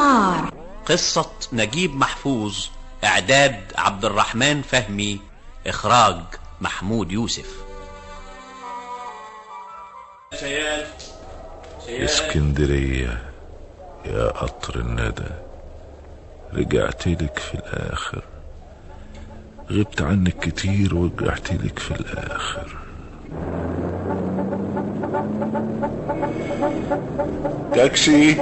ميرامار قصة نجيب محفوظ إعداد عبد الرحمن فهمي إخراج محمود يوسف شيال اسكندرية يا قطر الندى رجعت لك في الآخر غبت عنك كتير ورجعت لك في الآخر تاكسي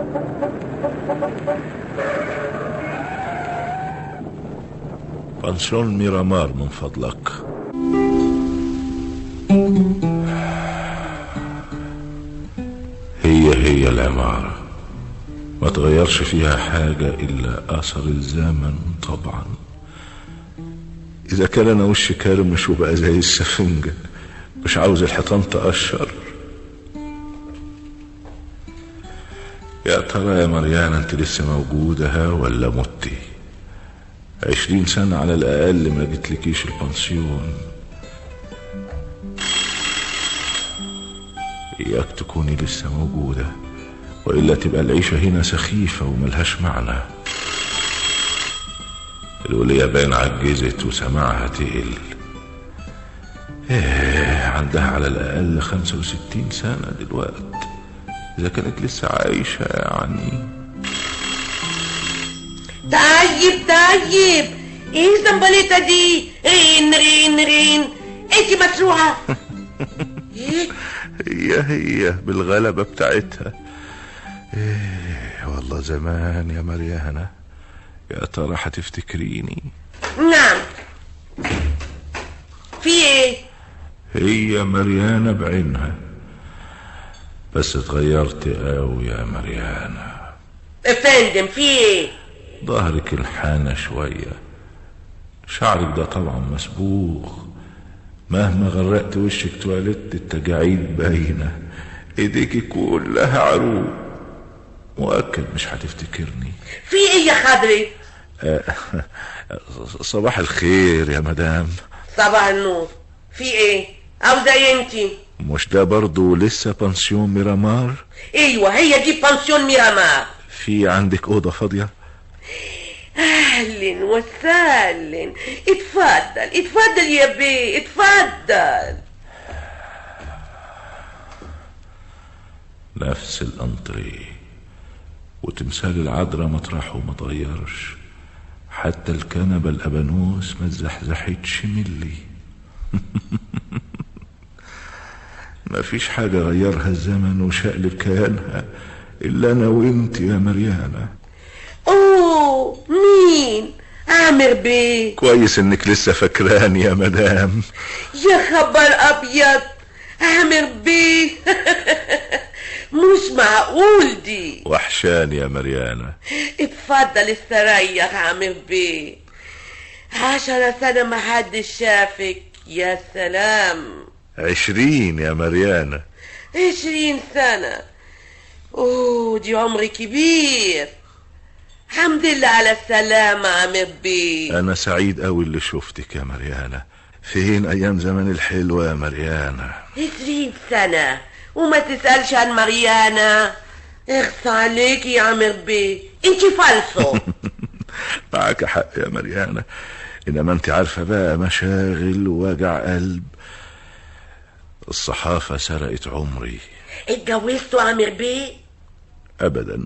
بنسيون ميرامار من فضلك هي هي العمارة ما تغيرش فيها حاجة إلا أثر الزمن طبعا إذا كان أنا وشي كرمش وبقى زي السفنجة مش عاوز الحيطان تقشر يا ترى يا مريان انت لسه موجودة ها ولا متي عشرين سنة على الأقل ما جتلكيش البنسيون إياك تكوني لسه موجودة وإلا تبقى العيشة هنا سخيفة وملهاش معنى الولية باين عجزت وسماعها تقل إيه عندها على الأقل خمسة وستين سنة دلوقتي إذا كانت لسه عايشة يعني طيب طيب ايه الزنبليطة دي رين رين رين انت مسروعة ايه هي هي بالغلبة بتاعتها إيه والله زمان يا مريانة يا ترى هتفتكريني نعم في ايه هي مريانة بعينها بس اتغيرت قوي يا مريانة افندم في ايه ظهرك الحانة شوية شعرك ده طبعا مسبوغ مهما غرقت وشك تواليت التجاعيد باينة ايديكي كلها عروق مؤكد مش هتفتكرني في ايه يا خضري صباح الخير يا مدام صباح النور في ايه او زي انتي مش ده برضو لسه بنسيون ميرامار ايوه هي دي بانسيون ميرامار في عندك أوضة فاضية اهلا وسهلا اتفضل اتفضل يا بيه اتفضل نفس الأنطريه وتمثال العذراء مطرحه ما اتغيرش حتى الكنبة الأبانوس ما اتزحزحتش ملي ما فيش حاجة غيرها الزمن وشقلب كيانها إلا أنا وإنت يا مريانة اوه مين عامر بيه كويس إنك لسه فاكراني يا مدام يا خبر ابيض عامر بيه مش معقول دي وحشان يا مريانة اتفضل استريح عامر بيه عشرة سنة ما حدش شافك يا سلام عشرين يا مريانة عشرين سنة اوه دي عمر كبير الحمد لله على السلامة عامر بيه أنا سعيد أوي اللي شفتك يا مريانة فين أيام زمان الحلوة يا مريانة عشرين سنة وما تسألش عن مريانا اخص عليك يا عامر بيه انت فالصو معك حق يا مريانة إنما أنت عارفة بقى مشاغل ووجع قلب الصحافة سرقت عمري اتجوزتوا عامر بيه أبدا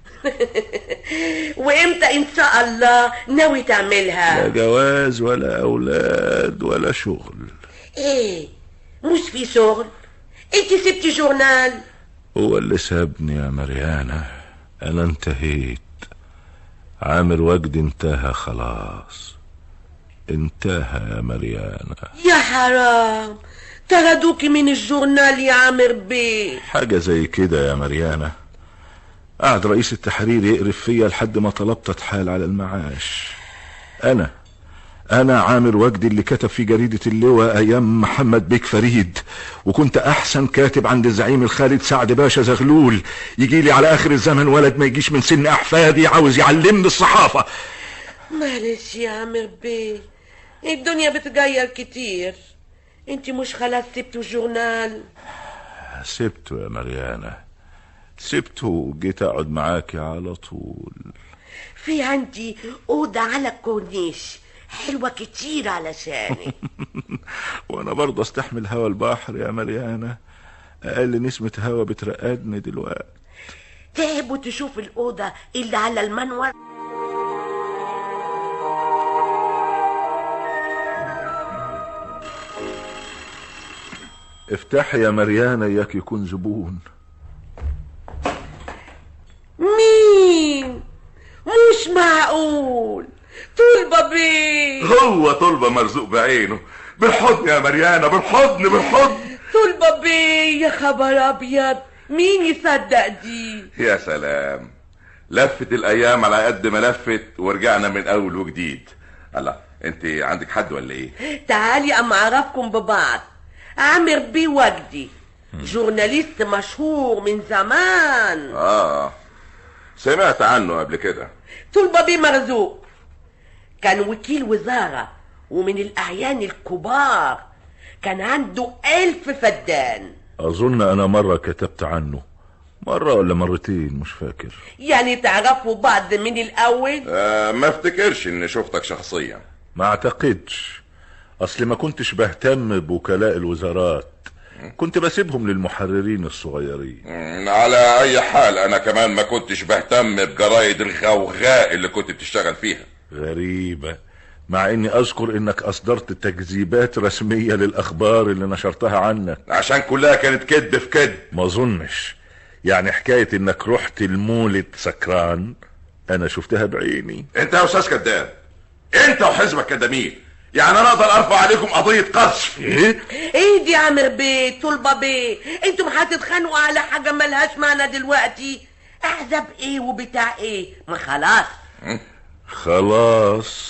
وامتى ان شاء الله ناوي لا تعملها جواز ولا أولاد ولا شغل ايه مش في شغل انت سبتي جورنال هو اللي سابني يا مريانة أنا انتهيت عامر وجدي انتهى خلاص انتهى يا مريانة يا حرام طردوكي من الجورنال يا عامر بيه حاجة زي كده يا مريانة قعد رئيس التحرير يقرف فيا لحد ما طلبت اتحال على المعاش انا انا عامر وجدي اللي كتب في جريدة اللواء ايام محمد بيك فريد وكنت احسن كاتب عند الزعيم الخالد سعد باشا زغلول يجي لي على اخر الزمن ولد ما يجيش من سن احفادي عاوز يعلمني الصحافة معلش يا عامر بيه الدنيا بتغير كتير انت مش خلاص سبتوا الجورنال سبته يا مريانة سبته وجيت اقعد معاكي على طول في عندي أوضة على الكورنيش حلوة كتير علشاني وانا برضه استحمل هوا البحر يا مريانة اقل نسمة هوا بترقدني دلوقتي تحبوا تشوف الأوضة اللي على المنور افتحي يا مريانة اياك يكون زبون مين مش معقول طول بيه هو طلبة مرزوق بعينه بالحضن يا مريانة بالحضن بالحضن طول بيه يا خبر أبيض مين يصدق دي يا سلام لفت الأيام على قد ما لفت ورجعنا من أول وجديد الله انت عندك حد ولا ايه تعالي أما أعرفكم ببعض عامر بيه وجدي جورناليست مشهور من زمان اه سمعت عنه قبل كده طلبة بيه مرزوق كان وكيل وزارة ومن الأعيان الكبار كان عنده ألف فدان اظن انا مرة كتبت عنه مرة ولا مرتين مش فاكر يعني تعرفوا بعض من الأول آه ما افتكرش اني شفتك شخصيا ما اعتقدش اصل ما كنتش بهتم بوكلاء الوزارات كنت بسيبهم للمحررين الصغيرين مم، على اي حال انا كمان ما كنتش بهتم بجرايد الغوغاء اللي كنت بتشتغل فيها غريبة مع اني اذكر انك اصدرت تكذيبات رسمية للاخبار اللي نشرتها عنك عشان كلها كانت كذب في كذب ما اظنش يعني حكاية انك رحت المولد سكران انا شفتها بعيني انت يا استاذ كذاب انت وحزبك كدامين يعني انا اقدر ارفع عليكم قضيه قذف ايه ايه دي عامر بيه طلبة بيه انتم هتتخانقوا على حاجة ملهاش معنى دلوقتي احزب ايه وبتاع ايه ما خلاص خلاص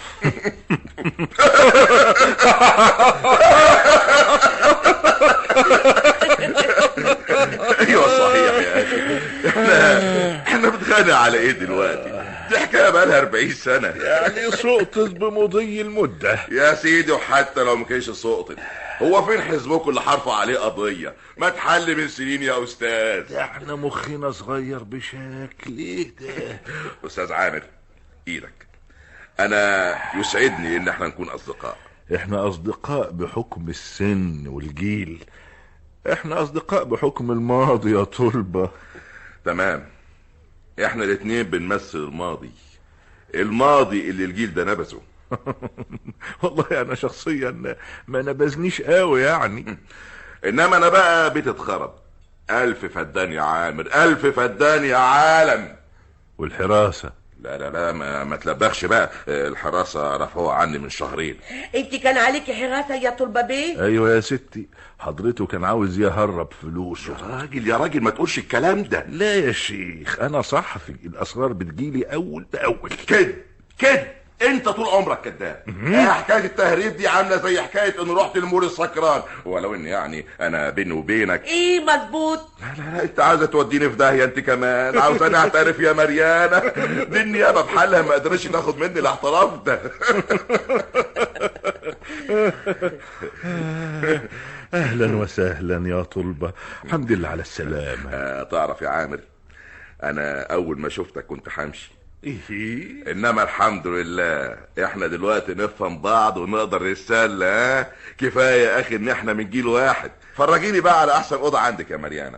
ايوه صحيح يا اخي احنا احنا بنتخانق على ايه دلوقتي دي حكايه بقالها 40 سنه يعني سقطت بمضي المدة يا سيدي وحتى لو ما كانش سقطت هو فين حزبكم اللي حرفوا عليه قضيه ما تحل من سنين يا استاذ احنا مخنا صغير بشكل ايه ده استاذ عامر ايدك انا يسعدني ان احنا نكون اصدقاء احنا اصدقاء بحكم السن والجيل احنا اصدقاء بحكم الماضي يا طلبة تمام احنا الاتنين بنمثل الماضي الماضي اللي الجيل ده نبذه والله انا شخصيا ما نبذنيش قوي يعني انما انا بقى بيت اتخرب الف فدان يا عامر الف فدان يا عالم والحراسة لا لا لا ما, ما تلبخش بقى الحراسة رفعوها عني من شهرين انت كان عليكي حراسة يا طلبة بيه ايوه يا ستي حضرته كان عاوز يهرب فلوسه يا راجل يا راجل ما تقولش الكلام ده لا يا شيخ انا صحفي الاسرار بتجيلي اول باول كده كده انت طول عمرك كذاب آه، حكايه التهريب دي عامله زي حكايه ان رحت المول السكران ولو ان يعني انا بيني وبينك ايه مظبوط لا لا لا انت عايزه توديني في داهيه انت كمان عاوزاني اعترف يا مريانه دي النيابه بحالها ما قدرتش تاخد مني الاعتراف ده اهلا وسهلا يا طلبة الحمد لله على السلامة آه، تعرف يا عامر انا اول ما شفتك كنت همشي ايه انما الحمد لله احنا دلوقتي نفهم بعض ونقدر نتسلى ها كفايه يا اخي ان احنا من جيل واحد فرجيني بقى على احسن اوضه عندك يا مريانه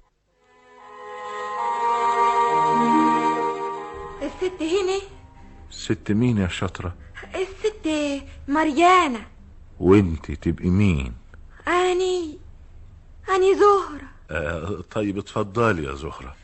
الست هنا ست مين يا شطرة الست مريانة وانت تبقي مين أني أني زهرة آه طيب اتفضلي يا زهرة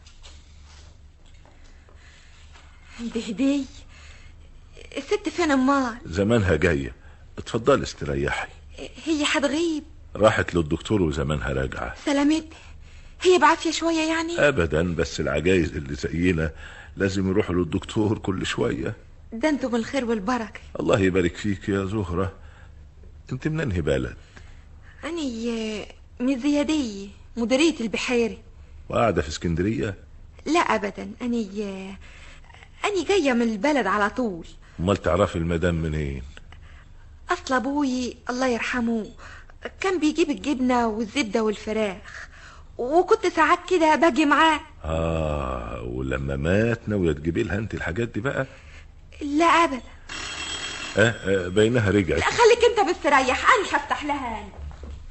دي هدي الست فين أمال زمانها جاية اتفضلي استريحي هي هتغيب راحت للدكتور وزمانها راجعة سلامتها هي بعافية شوية يعني ابدا بس العجايز اللي زينا لازم يروحوا للدكتور كل شوية ده انتم الخير والبركة الله يبارك فيك يا زهرة انت من انهي بلد أني من الزيادية مديرية البحيرة وقاعدة في اسكندرية لا أبدا أني أني جاية من البلد على طول امال تعرفي المدام منين أصل أبوي الله يرحمه كان بيجيب الجبنة والزبدة والفراخ وكنت ساعات كده باجي معاه اه ولما مات ناويه تجيبي لها انت الحاجات دي بقى لا ابدا اه, آه بينها رجعت لا خليك انت مستريح انا هفتح لها أنا.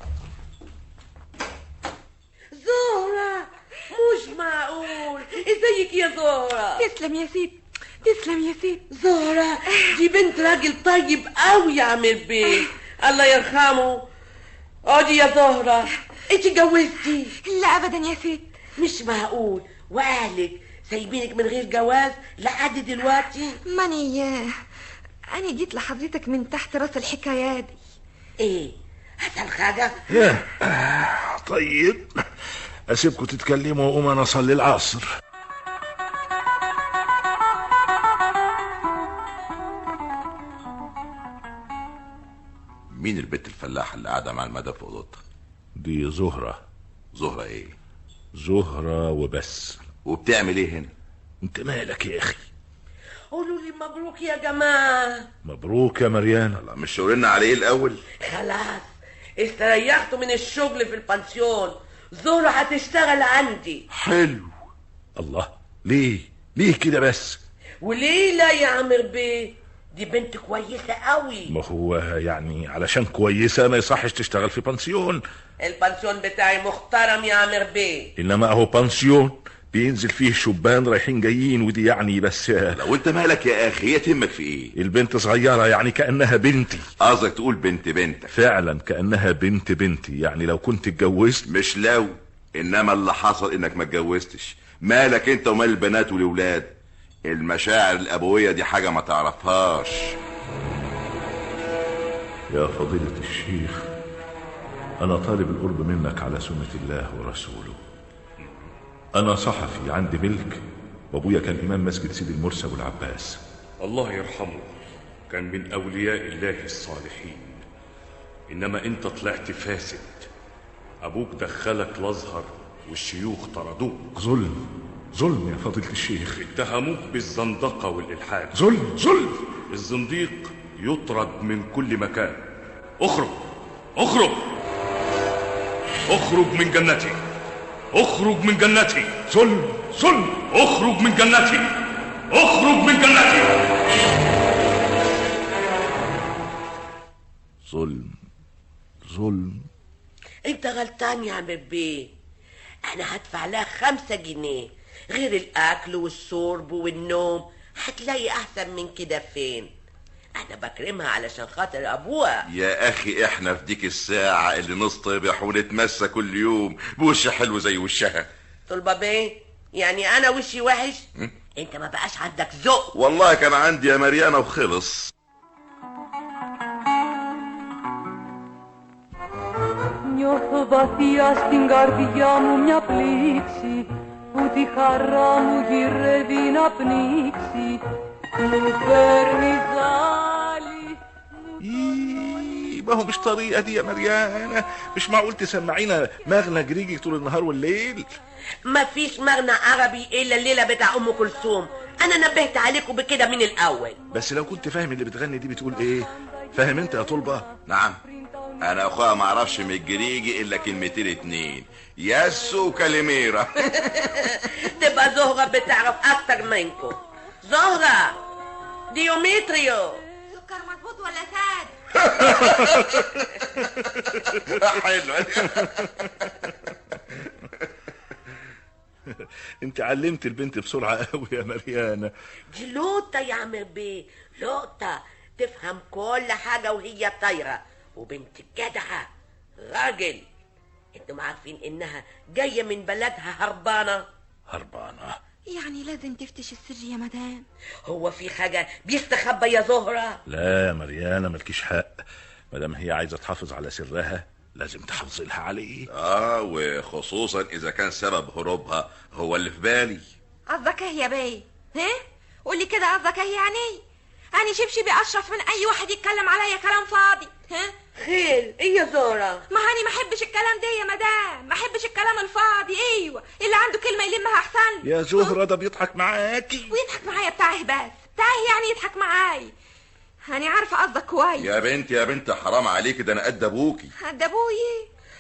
زهرة مش معقول ازيك يا زهرة تسلم يا سيدي تسلم يا سيدي زهرة دي بنت راجل طيب قوي يا عامر بيه الله يرحمه اقعدي يا زهرة انت جوزتي لا ابدا يا سيدي مش معقول واهلك سايبينك من غير جواز لحد دلوقتي ماني انا جيت لحضرتك من تحت راس الحكايه دي ايه حصل حاجة طيب اسيبكم تتكلموا واقوم انا اصلي العصر مين البت الفلاحه اللي قاعده مع المدام في اوضتها دي زهره زهره ايه زهره وبس وبتعمل ايه هنا انت مالك يا اخي قولوا لي مبروك يا جماعة مبروك يا مريان لا مش شاورنا على ايه الاول خلاص استريحتوا من الشغل في البنسيون زهرة هتشتغل عندي حلو الله ليه ليه كده بس وليه لا يا عامر بيه دي بنت كويسة قوي ما هو يعني علشان كويسه ما يصحش تشتغل في بنسيون البنسيون بتاعي محترم يا عامر بيه انما اهو بنسيون بينزل فيه شبان رايحين جايين ودي يعني بس لو انت مالك يا اخي هي تهمك في ايه البنت صغيره يعني كانها بنتي قصدك تقول بنت بنتك فعلا كانها بنت بنتي يعني لو كنت اتجوزت مش لو انما اللي حصل انك ما اتجوزتش مالك انت ومال البنات والولاد المشاعر الابويه دي حاجه ما تعرفهاش يا فضيلة الشيخ أنا طالب القرب منك على سنة الله ورسوله أنا صحفي عندي ملك وأبويا كان إمام مسجد سيدي المرسى والعباس الله يرحمه كان من أولياء الله الصالحين إنما أنت طلعت فاسد أبوك دخلك الأزهر والشيوخ طردوك ظلم ظلم يا فضيلة الشيخ اتهموك بالزندقة والإلحاد ظلم ظلم الزنديق يطرد من كل مكان اخرج اخرج اخرج من جنتي اخرج من جنتي ظلم ظلم اخرج من جنتي اخرج من جنتي ظلم ظلم انت غلطان يا عامر بيه انا هدفع لها خمسة جنيه غير الاكل والشرب والنوم هتلاقي احسن من كده فين انا بكرمها علشان خاطر ابوها يا اخي احنا في ديك الساعه اللي نصطبح ونتمسى كل يوم بوش حلو زي وشها طلبة بيه يعني انا وشي وحش انت ما بقاش عندك ذوق والله كان عندي يا مريانه وخلص Νιώθω βαθιά στην καρδιά μου μια πλήξη που τη χαρά μου γυρεύει να πνίξει μου φέρνει ζάλι إيه، ما هو مش طريقة دي يا مريانة مش معقول تسمعينا مغنى جريجي طول النهار والليل ما فيش مغنى عربي الا الليله بتاع ام كلثوم انا نبهت عليكم بكده من الاول بس لو كنت فاهم اللي بتغني دي بتقول ايه فاهم انت يا طلبة نعم انا اخويا ما اعرفش من الجريجي الا كلمتين اتنين ياسو وكاليميرا تبقى زهرة بتعرف اكتر منكم زهرة ديومتريو سكر مظبوط ولا ساد حلو انت علمت البنت بسرعة قوي يا مريانة دي لوطة يا عم بيه لوطة تفهم كل حاجة وهي طايرة وبنت جدعة راجل انتم عارفين انها جاية من بلدها هربانة هربانة يعني لازم تفتش السر يا مدام هو في حاجة بيستخبى يا زهرة لا يا مريانة ملكيش حق مادام هي عايزة تحافظ على سرها لازم تحافظي لها عليه اه وخصوصا اذا كان سبب هروبها هو اللي في بالي قصدك ايه يا بيه ها قولي كده قصدك ايه يعني انا شبشبي اشرف من اي واحد يتكلم عليا كلام فاضي ها خير ايه يا زهرة ما هاني ما احبش الكلام ده يا مدام ما احبش الكلام الفاضي ايوه اللي عنده كلمه يلمها احسن له. يا زهرة ده بيضحك معاكي ويضحك معايا بتاعه بس بتاعه يعني يضحك معايا انا عارفه قصدك كويس يا بنت يا بنت حرام عليك ده انا قد ابوكي قد ابوي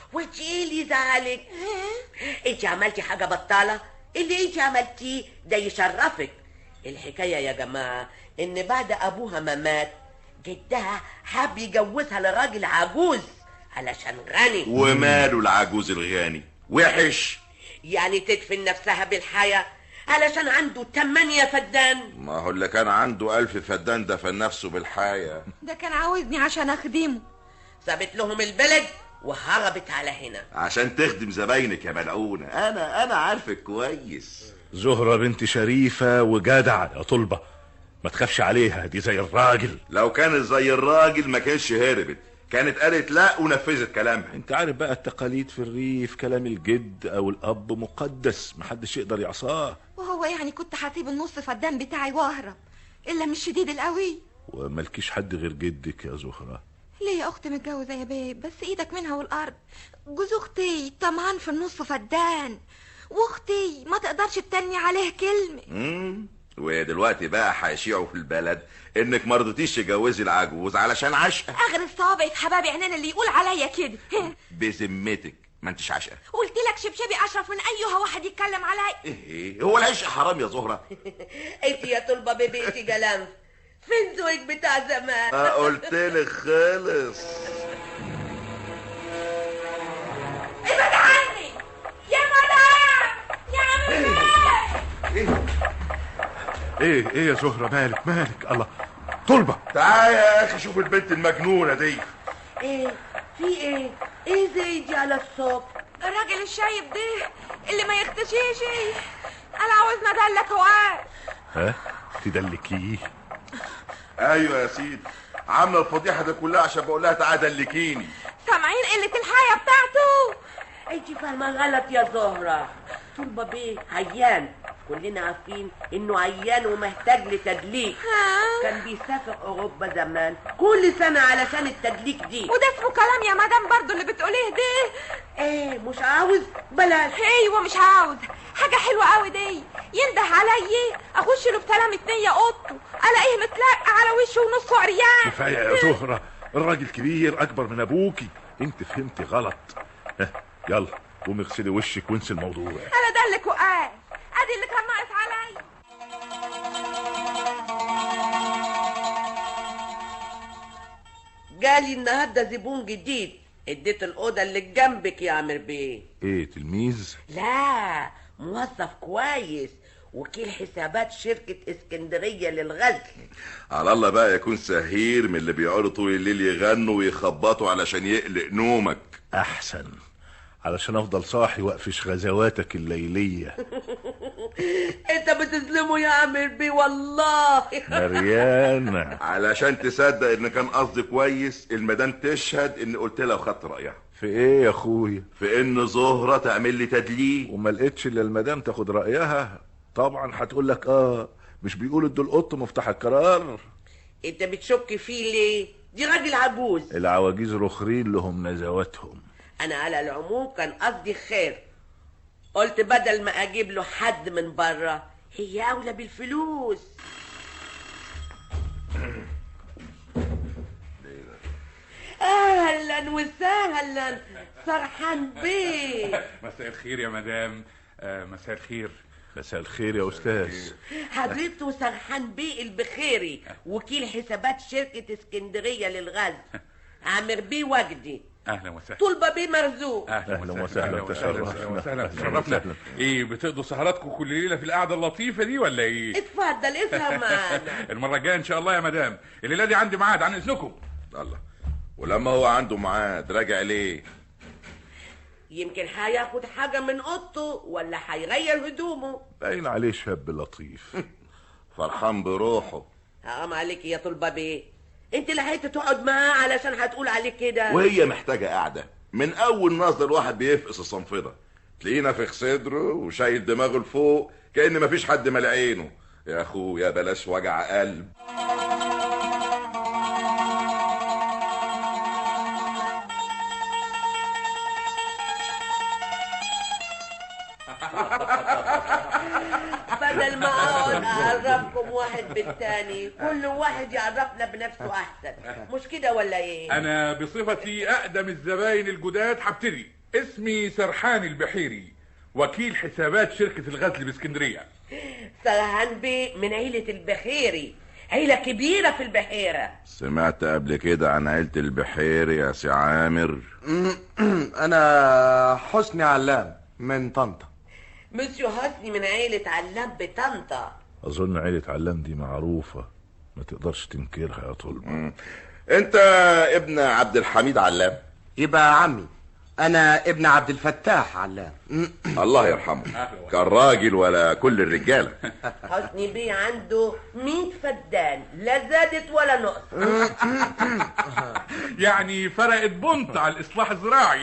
وانت ايه اللي زعلك انت عملتي حاجه بطاله اللي انت عملتيه ده يشرفك الحكايه يا جماعه ان بعد ابوها ما مات جدها حب يجوزها لراجل عجوز علشان غني وماله العجوز الغني وحش يعني تدفن نفسها بالحياه علشان عنده تمانية فدان ما هو اللي كان عنده ألف فدان دفن نفسه بالحياة ده كان عاوزني عشان اخدمه سابت لهم البلد وهربت على هنا عشان تخدم زباينك يا ملعونة أنا أنا عارفك كويس زهرة بنت شريفة وجدعة يا طلبة ما تخافش عليها دي زي الراجل لو كانت زي الراجل ما كانش هربت كانت قالت لا ونفذت كلامها انت عارف بقى التقاليد في الريف كلام الجد او الاب مقدس محدش يقدر يعصاه وهو يعني كنت هسيب النص فدان بتاعي واهرب الا مش شديد القوي وملكيش حد غير جدك يا زهرة ليه يا اختي متجوزه يا بيه بس ايدك منها والارض جوز اختي طمعان في النص فدان واختي ما تقدرش تتني عليه كلمه امم ودلوقتي بقى هيشيعوا في البلد انك ما رضيتيش تجوزي العجوز علشان عشقه اغرب صوابعي في حبابي عينين اللي يقول عليا كده بذمتك ما انتش عشقه قلت لك شبشبي اشرف من ايها واحد يتكلم عليا ايه هو العشق حرام يا زهرة انت يا طلبة ببيتي جلنف فين ذوقك بتاع زمان آه، قلت لك خلص ابعد عني يا مدام يا عم ايه ايه يا زهرة مالك مالك الله طلبة تعال يا اخي شوف البنت المجنونة دي ايه في ايه ايه زي دي على الصبح الراجل الشايب ده اللي ما يختشيش انا عاوزنا ادلك وقال ها تدلكيه ايوه يا سيدي عامله الفضيحه دي كلها عشان بقول لها تعالى دلكيني سامعين قله الحياه بتاعته انت فاهمة غلط يا زهرة طلبة بيه عيان كلنا عارفين انه عيان ومحتاج لتدليك ها كان بيسافر اوروبا زمان كل سنة علشان التدليك دي وده اسمه كلام يا مدام برضو اللي بتقوليه ده ايه مش عاوز بلاش ايوه مش عاوز حاجه حلوه قوي دي ينده عليا اخش له بسلامة نية اوضته الاقيه متلقى على وشه ونصه عريان كفاية يا زهرة الراجل كبير اكبر من ابوكي انت فهمتي غلط ها يلا قومي اغسلي وشك وانسي الموضوع انا دلك وقال ادي اللي كان ناقص عليا جالي النهارده زبون جديد اديت الاوضه اللي جنبك يا عامر بيه ايه تلميذ لا موظف كويس وكيل حسابات شركة اسكندرية للغزل على الله بقى يكون سهير من اللي بيقعدوا طول الليل يغنوا ويخبطوا علشان يقلق نومك احسن علشان افضل صاحي واقفش غزواتك الليلية انت بتظلمه يا عامر بيه والله مريان علشان تصدق ان كان قصدي كويس المدام تشهد ان قلت لها وخدت رايها في ايه يا اخويا في ان زهره تعمل لي تدليل وما لقيتش الا المدام تاخد رايها طبعا هتقول لك اه مش بيقولوا ادوا القط مفتاح القرار انت بتشك فيه ليه دي راجل عجوز العواجيز رخرين لهم نزواتهم انا على العموم كان قصدي خير قلت بدل ما اجيب له حد من بره هي اولى بالفلوس اهلا وسهلا سرحان بيه مساء الخير يا مدام آه مساء الخير مساء الخير يا استاذ حضرته سرحان بيه البخيري وكيل حسابات شركة اسكندرية للغاز عامر بيه وجدي اهلا وسهلا طلبة بيه مرزوق أهلا وسهلا، تشرفنا. أهلا وسهلا تشرفنا وسهلا. ايه بتقضوا سهراتكم كل ليله في القعده اللطيفه دي ولا ايه اتفضل افهم معانا المره الجايه ان شاء الله يا مدام الليله دي عندي ميعاد عن اذنكم الله ولما هو عنده ميعاد راجع ليه يمكن هياخد حاجة من اوضته ولا هيغير هدومه باين عليه شاب لطيف فرحان بروحه حرام عليك يا طلبة بيه انت لحقت تقعد معاه علشان هتقول عليك كده وهي محتاجة قاعدة من أول نظر الواحد بيفقس الصنفرة تلاقيه نافخ صدره وشايل دماغه لفوق كأن مفيش حد مال عينه يا أخويا بلاش وجع قلب بدل ما اقعد اعرفكم واحد بالتاني كل واحد يعرفنا بنفسه احسن مش كده ولا ايه انا بصفتي اقدم الزباين الجداد هبتدي اسمي سرحان البحيري وكيل حسابات شركة الغزل باسكندرية سرحان بيه من عيلة البحيري عيلة كبيرة في البحيرة سمعت قبل كده عن عيلة البحير يا سي عامر انا حسني علام من طنطا مسيو حسني من عيلة علام بطنطا اظن عيلة علام دي معروفة ما تقدرش تنكرها يا طلبة انت ابن عبد الحميد علام يبقى عمي انا ابن عبد الفتاح علام الله يرحمه كان راجل ولا كل الرجاله حسني بيه عنده 100 فدان لا زادت ولا نقص يعني فرقت بنت على الإصلاح الزراعي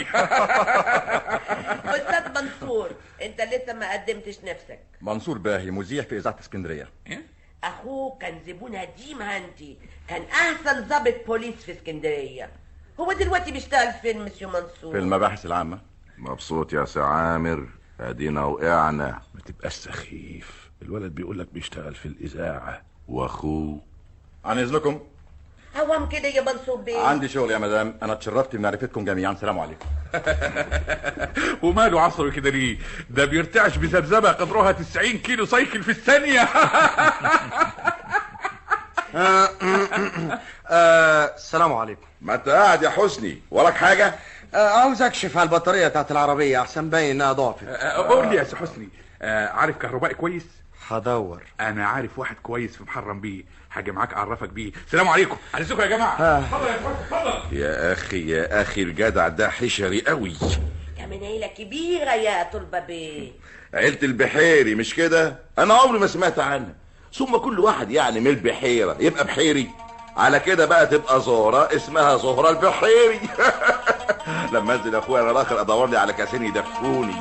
أستاذ منصور أنت لسه ما قدمتش نفسك منصور باهي مذيع في اذاعه اسكندريه أخوه كان زبون قديم عندي كان أحسن ضابط بوليس في اسكندرية هو دلوقتي بيشتغل فين مسيو منصور في المباحث العامه مبسوط يا سي عامر ادينا وقعنا ما تبقاش سخيف الولد بيقولك بيشتغل في الإذاعة واخوه عن اذنكم هوام كده يا منصور بيه عندي شغل يا مدام انا اتشرفت بمعرفتكم جميعا سلام عليكم وماله عصره كده ليه ده بيرتعش بذبذبة قدرها 90 كيلو سايكل في الثانية آه، السلام عليكم ما انت قاعد يا حسني وراك حاجه آه، عاوز اكشف على البطاريه بتاعت العربيه احسن باين انها ضعفت قول لي يا سي حسني آه، عارف كهربائي كويس هدور انا عارف واحد كويس في محرم بيه حاجه معاك اعرفك بيه السلام عليكم عايزكم يا جماعه اتفضل يا فندم اتفضل يا اخي يا اخي الجدع ده حشري قوي يا من عيلة كبيرة يا طلبة بيه عيلة البحيري مش كده انا عمري ما سمعت عنها ثم كل واحد يعني من البحيرة يبقى بحيري على كده بقى تبقى زهرة اسمها زهرة البحيري لما انزل يا اخويا انا راخر ادور لي على كاسين يدفوني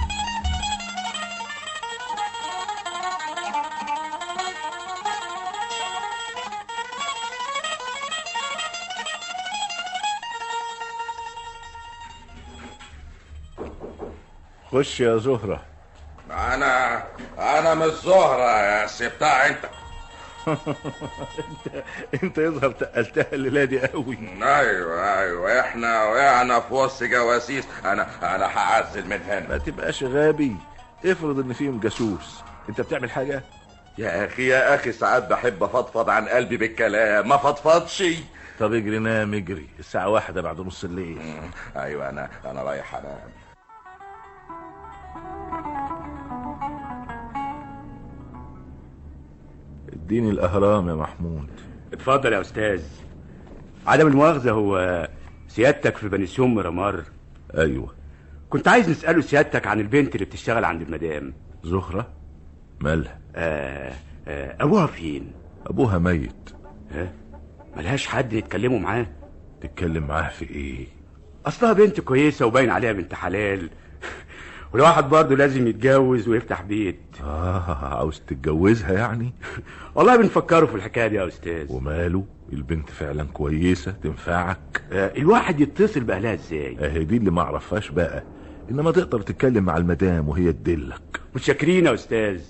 خش يا زهرة انا انا مش زهرة يا سي بتاع انت انت يظهر تقلتها الليلة دي قوي ايوه ايوه احنا وقعنا في وسط جواسيس انا انا هعزل من هنا ما تبقاش غبي افرض ان فيهم جاسوس انت بتعمل حاجة يا اخي يا اخي ساعات بحب افضفض عن قلبي بالكلام ما فضفضش طب اجري نام اجري الساعة واحدة بعد نص الليل ايوه انا انا رايح انام اديني الاهرام يا محمود اتفضل يا استاذ عدم المؤاخذة هو سيادتك في بني سيوم رمار ايوه كنت عايز نسأله سيادتك عن البنت اللي بتشتغل عند المدام زهرة مالها آه آه ابوها فين ابوها ميت ها ملهاش حد يتكلموا معاه تتكلم معاه في ايه اصلها بنت كويسة وباين عليها بنت حلال والواحد برضه لازم يتجوز ويفتح بيت اه عاوز تتجوزها يعني والله بنفكروا في الحكاية دي يا استاذ وماله البنت فعلا كويسة تنفعك آه الواحد يتصل بأهلها ازاي اهي دي اللي معرفهاش بقى انما تقدر تتكلم مع المدام وهي تدلك متشكرين يا استاذ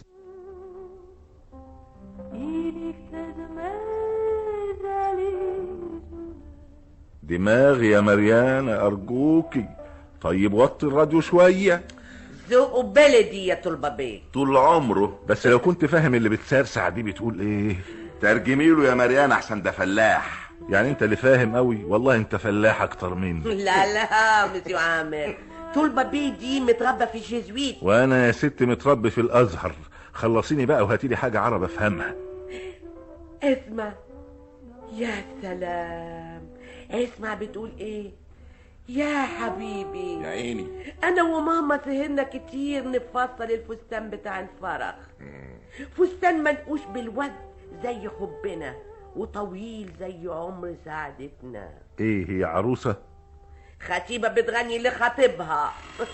دماغي يا مريانة ارجوكي طيب وطي الراديو شوية ذوقه بلدي يا طلبة بيه طول عمره بس لو كنت فاهم اللي بتسرسع دي بتقول ايه ترجمي له يا مريان احسن ده فلاح يعني انت اللي فاهم قوي والله انت فلاح اكتر مني لا لا مسيو عامر طلبة بيه دي متربى في الجيزويت وانا يا ست متربي في الازهر خلصيني بقى وهاتي لي حاجة عرب افهمها اسمع يا سلام اسمع بتقول ايه يا حبيبي يا عيني انا وماما سهرنا كتير نفصل الفستان بتاع الفرح فستان منقوش بالود زي حبنا وطويل زي عمر سعادتنا ايه هي عروسة خطيبة بتغني لخطيبها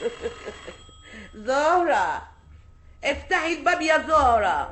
زهرة افتحي الباب يا زهرة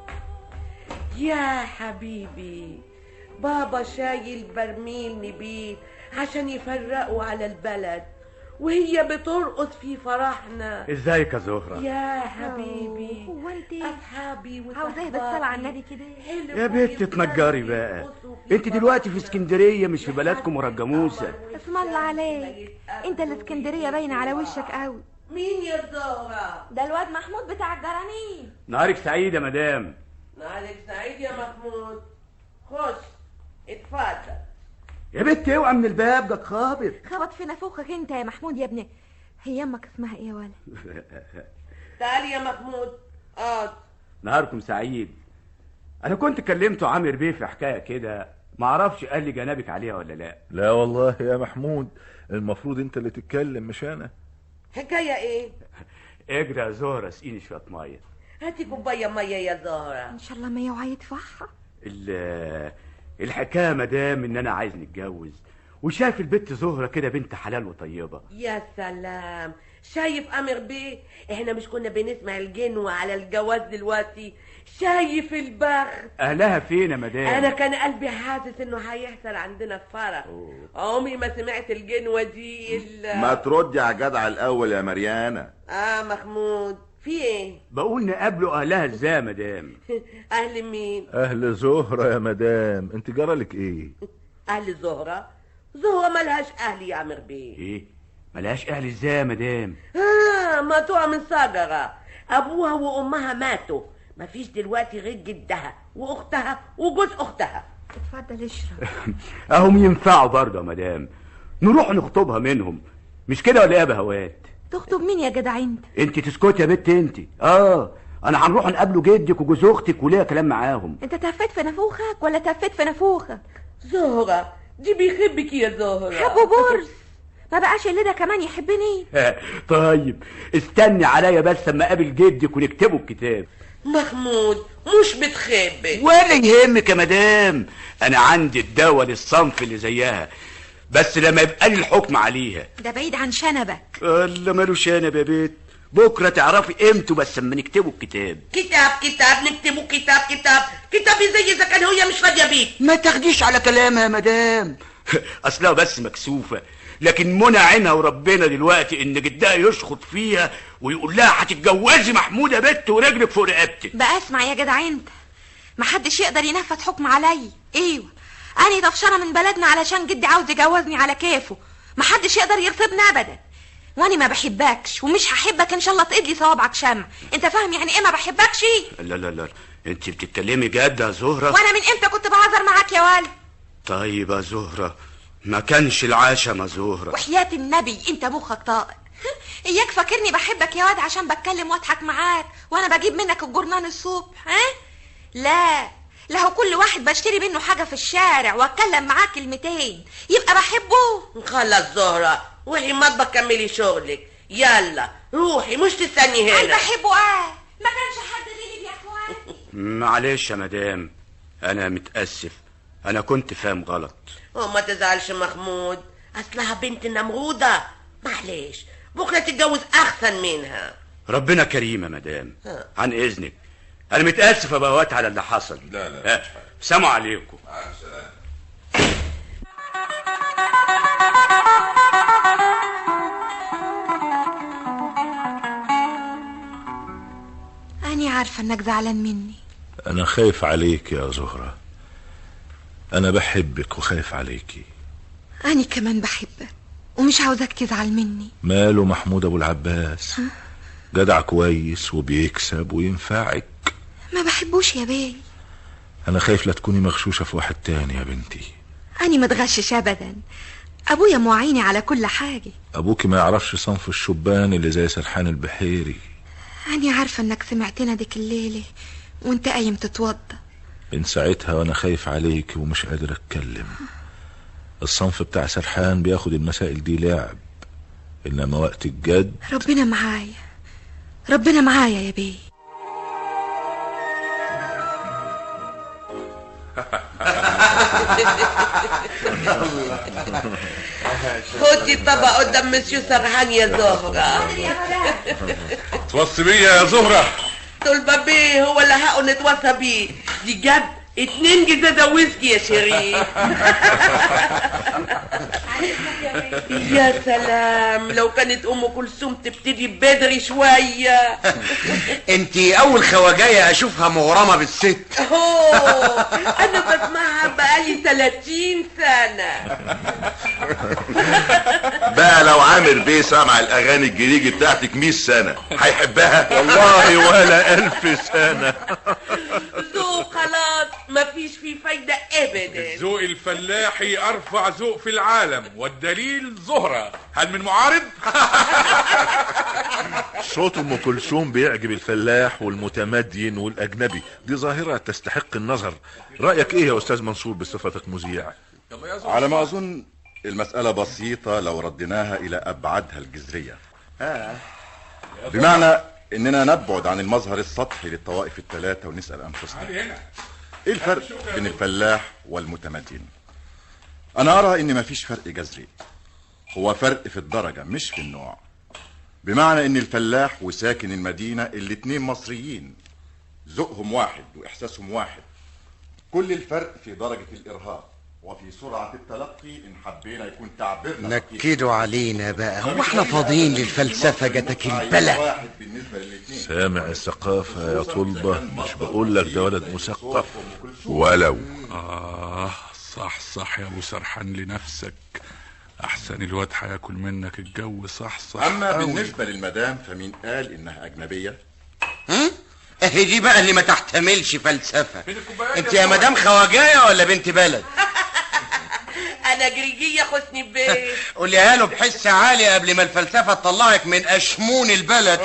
يا حبيبي بابا شايل برميل نبيل عشان يفرقوا على البلد وهي بترقص في فرحنا ازيك يا زهرة يا حبيبي هو انت اصحابي عاوزاه بالصلاة على النبي كده يا بنت تنجري بقى انت دلوقتي في اسكندرية مش في بلدكم ورا الجاموسة اسم الله عليك انت الاسكندرية باينة على وشك قوي مين يا زهرة ده الواد محمود بتاع الجرانين نهارك سعيد يا مدام نهارك سعيد يا محمود خش اتفضل يا بنت اوعى من الباب ده خابر خبط في نافوخك انت يا محمود يا ابني هي امك اسمها ايه يا ولد تعال يا محمود اقعد نهاركم سعيد انا كنت كلمته عامر بيه في حكايه كده ما اعرفش قال لي جنابك عليها ولا لا لا والله يا محمود المفروض انت اللي تتكلم مش انا حكاية ايه اجري يا زهرة اسقيني شويه ميه هاتي كوباية مية يا زهرة ان شاء الله ما يوعى يدفعها ال- الحكايه يا مدام ان انا عايز نتجوز وشايف البت زهرة كده بنت حلال وطيبة يا سلام شايف امر بيه احنا مش كنا بنسمع الجنوة على الجواز دلوقتي شايف البخت اهلها فين يا مدام انا كان قلبي حاسس انه هيحصل عندنا فرح عمري ما سمعت الجنوة دي الا ما تردي على الجدع الاول يا مريانة اه محمود في ايه بقول نقابله اهلها ازاي يا مدام اهل مين اهل زهرة يا مدام انت جرالك ايه اهل زهرة زهرة ملهاش اهل يا عمر بيه ايه ملهاش اهل ازاي يا مدام آه مقطوعة من شجرة أبوها وأمها ماتوا مفيش دلوقتي غير جدها وأختها وجوز أختها اتفضل اشرب اهم ينفعوا برضه يا مدام نروح نخطبها منهم مش كده ولا ايه يا بهوات تخطب مين يا جدع انت انت تسكتي يا بنت انت اه انا هنروح نقابله جدك وجوز اختك وليا كلام معاهم انت تفيت في نافوخك ولا تفيت في نافوخك زهرة دي بيحبك يا زهرة حبه بورس ما بقاش اللي ده كمان يحبني طيب استني عليا بس اما اقابل جدك ونكتبه الكتاب محمود مش بتخبك ولا يهمك يا مدام انا عندي الدواء للصنف اللي زيها بس لما يبقى لي الحكم عليها ده بعيد عن شنبك الله مالوش انا يا بيت بكره تعرفي قيمته بس اما نكتبه الكتاب كتاب كتاب نكتبه كتاب كتاب كتاب زي إذا كان هي مش راضية بيك ما تاخديش على كلامها يا مدام اصلها بس مكسوفه لكن منى عينها وربنا دلوقتي ان جدها يشخط فيها ويقول لها هتتجوزي محمود يا بت ورجلك فوق رقبتك بقى اسمع يا جدع انت محدش يقدر ينفذ حكم عليا ايوه اني طفشانه من بلدنا علشان جدي عاوز يجوزني على كيفه محدش يقدر يرفضني ابدا واني ما بحبكش ومش هحبك ان شاء الله تقضي صوابعك شمع انت فاهم يعني ايه ما بحبكش لا لا لا انت بتتكلمي جد يا زهره وانا من امتى كنت بهزر معاك يا ولد طيب يا زهره ما كانش العشم يا زهره وحياة النبي انت مخك طائر اياك فاكرني بحبك يا واد عشان بتكلم واضحك معاك وانا بجيب منك الجرنان الصبح ها لا لا هو كل واحد بشتري منه حاجة في الشارع واتكلم معاه كلمتين يبقى بحبه خلص زهرة روحي المطبخ كملي شغلك يلا روحي مش تستني انا هنا بحبه اه ما كانش حد غيري بيحواني معلش يا مدام انا متاسف انا كنت فاهم غلط وما تزعلش محمود اصلها بنت نمرودة معلش بكرة تتجوز احسن منها ربنا كريم يا مدام ها. عن اذنك انا متاسف يا بهوات على اللي حصل لا، لا، ها، سلام عليكم اني عارفة انك زعلان مني انا خايف عليك يا زهرة انا بحبك وخايف عليكي اني كمان بحبك ومش عاوزك تزعل مني ماله محمود ابو العباس جدع كويس وبيكسب وينفعك ما بحبوش يا بيه انا خايف لا تكوني مغشوشة في واحد تاني يا بنتي اني ما اتغشش ابدا ابويا معيني على كل حاجة ابوكي ما يعرفش صنف الشبان اللي زي سرحان البحيري أنا عارفة إنك سمعتنا ديك الليلة وأنت قايم تتوضى من ساعتها وانا خايف عليك ومش قادر اتكلم الصنف بتاع سرحان بياخد المسائل دي لعب انما وقت الجد ربنا معايا ربنا معايا يا بيه خدي الطبق قدام مسيو سرحان يا زهرة توصي بيا يا زهرة طلبة بيه هو اللي حقه نتوصى بيه دي جد اتنين جزازة ويسكي يا شريف يا سلام لو كانت ام كلثوم تبتدي بدري شويه انت اول خواجايه اشوفها مغرمه بالست اوه انا بسمعها بقالي 30 سنه بقى لو عامر بيه سمع الاغاني الجريجي بتاعتك 100 سنه هيحبها والله ولا ألف سنة ذوق خلاص مفيش فيه فايده ابدا الذوق الفلاحي ارفع ذوق في العالم والدليل زهرة هل من معارض صوت ام كلثوم بيعجب الفلاح والمتمدين والاجنبي دي ظاهره تستحق النظر رايك ايه يا استاذ منصور بصفتك مذيع على ما أظن المسألة بسيطة لو رديناها إلى أبعادها الجذرية بمعنى إننا نبعد عن المظهر السطحي للطوائف الثلاثة ونسأل أنفسنا هنا إيه الفرق بين الفلاح والمتمدن أنا أرى إن مفيش فرق جذري هو فرق في الدرجة مش في النوع بمعنى إن الفلاح وساكن المدينة الاتنين مصريين ذوقهم واحد وإحساسهم واحد كل الفرق في درجة الإرهاق وفي سرعة التلقي إن حبينا يكون تعبيرنا دقيق. نكدوا علينا بقى هو احنا فاضيين للفلسفه جاتك البلا واحد بالنسبة للاتنين سامع الثقافه يا طلبه مش بقول لك ده ولد مثقف ولو آه صح صح يا أبو سرحان لنفسك أحسن الواد هياكل منك الجو صح صح أما أوي. بالنسبة للمدام فمين قال إنها أجنبية هم؟ اهي دي بقى اللي ما تحتملش فلسفه فين الكوبايات انت يا يا مدام خواجايه ولا بنت بلد انا جريجيه حسني بيه قوليها له بحس عالي قبل ما الفلسفه تطلعك من اشمون البلد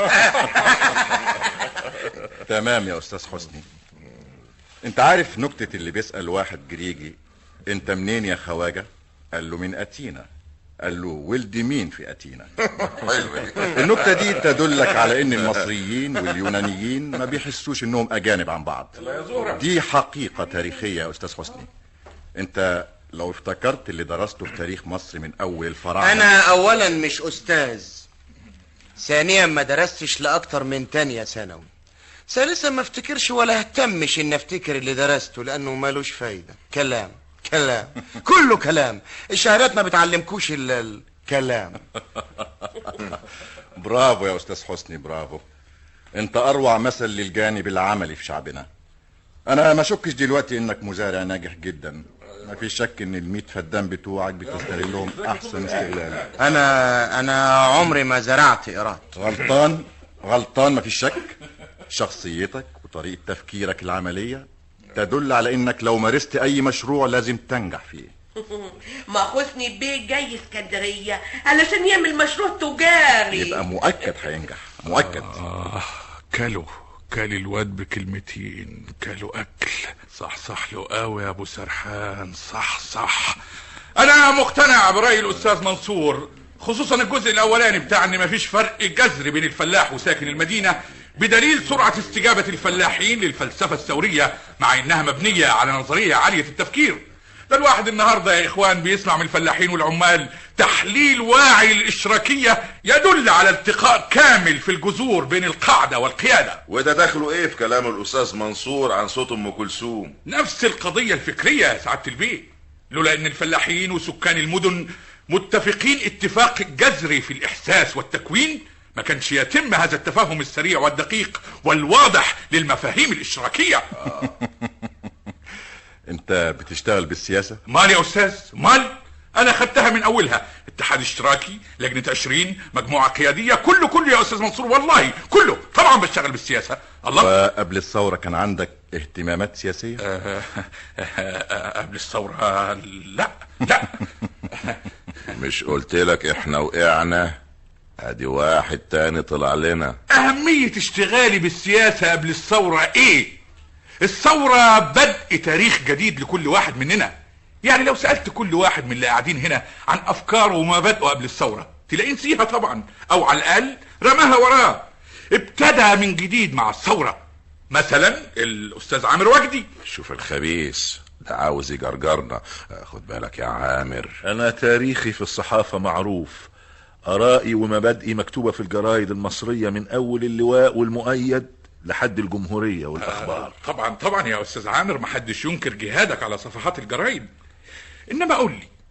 تمام يا أستاذ حسني أنت عارف نكتة اللي بيسأل واحد جريجي أنت منين يا خواجة قال له من أتينا قال له ولد مين في أتينا النكتة دي تدلك على ان المصريين واليونانيين ما بيحسوش انهم اجانب عن بعض دي حقيقة تاريخية يا استاذ حسني انت لو افتكرت اللي درسته في تاريخ مصر من اول الفراعنة انا اولا مش استاذ ثانيا ما درستش لاكتر من تانية ثانوي ثالثا ما افتكرش ولا اهتمش ان افتكر اللي درسته لانه مالوش فايدة كلام كلام كله كلام الشهادات ما بتعلمكوش الا الكلام برافو يا استاذ حسني برافو انت اروع مثل للجانب العملي في شعبنا انا ما شكش دلوقتي انك مزارع ناجح جدا ما في شك ان الميت فدان بتوعك بتستغلهم احسن استغلال انا انا عمري ما زرعت ايراد غلطان غلطان ما في شك شخصيتك وطريقة تفكيرك العملية تدل على انك لو مارست اي مشروع لازم تنجح فيه ما حسني بيه جاي اسكندريه علشان يعمل مشروع تجاري يبقى مؤكد هينجح مؤكد آه كلوا كل الواد بكلمتين كلوا أكل صح صح له قوي يا أبو سرحان صح صح أنا مقتنع برأي الأستاذ منصور خصوصا الجزء الأولاني بتاع إن مفيش فرق جذري بين الفلاح وساكن المدينة بدليل سرعة استجابة الفلاحين للفلسفة الثورية مع إنها مبنية على نظرية عالية التفكير ده الواحد النهارده يا اخوان بيسمع من الفلاحين والعمال تحليل واعي للاشراكيه يدل على التقاء كامل في الجذور بين القاعده والقياده وده دخله ايه في كلام الاستاذ منصور عن صوت ام كلثوم نفس القضيه الفكريه يا سعاده البيه لولا ان الفلاحين وسكان المدن متفقين اتفاق جذري في الاحساس والتكوين ما كانش يتم هذا التفاهم السريع والدقيق والواضح للمفاهيم الاشراكيه انت بتشتغل بالسياسة مال يا استاذ مال انا خدتها من اولها اتحاد اشتراكي لجنة عشرين مجموعة قيادية كله كله يا استاذ منصور والله كله طبعا بشتغل بالسياسة الله وقبل الثورة كان عندك اهتمامات سياسية آه، آه، قبل الثورة لا لا مش قلت لك احنا وقعنا ادي واحد تاني طلع لنا أهمية اشتغالي بالسياسة قبل الثورة إيه؟ الثورة بدء تاريخ جديد لكل واحد مننا يعني لو سألت كل واحد من اللي قاعدين هنا عن أفكاره ومبادئه قبل الثورة تلاقيه نسيها طبعا أو على الأقل رماها وراه ابتدى من جديد مع الثورة مثلا الأستاذ عامر وجدي شوف الخبيث ده عاوز يجرجرنا خد بالك يا عامر انا تاريخي في الصحافة معروف ارائي ومبادئي مكتوبة في الجرايد المصرية من اول اللواء والمؤيد لحد الجمهورية والاخبار طبعا طبعا يا أستاذ عامر محدش ينكر جهادك على صفحات الجرايد إنما قول لي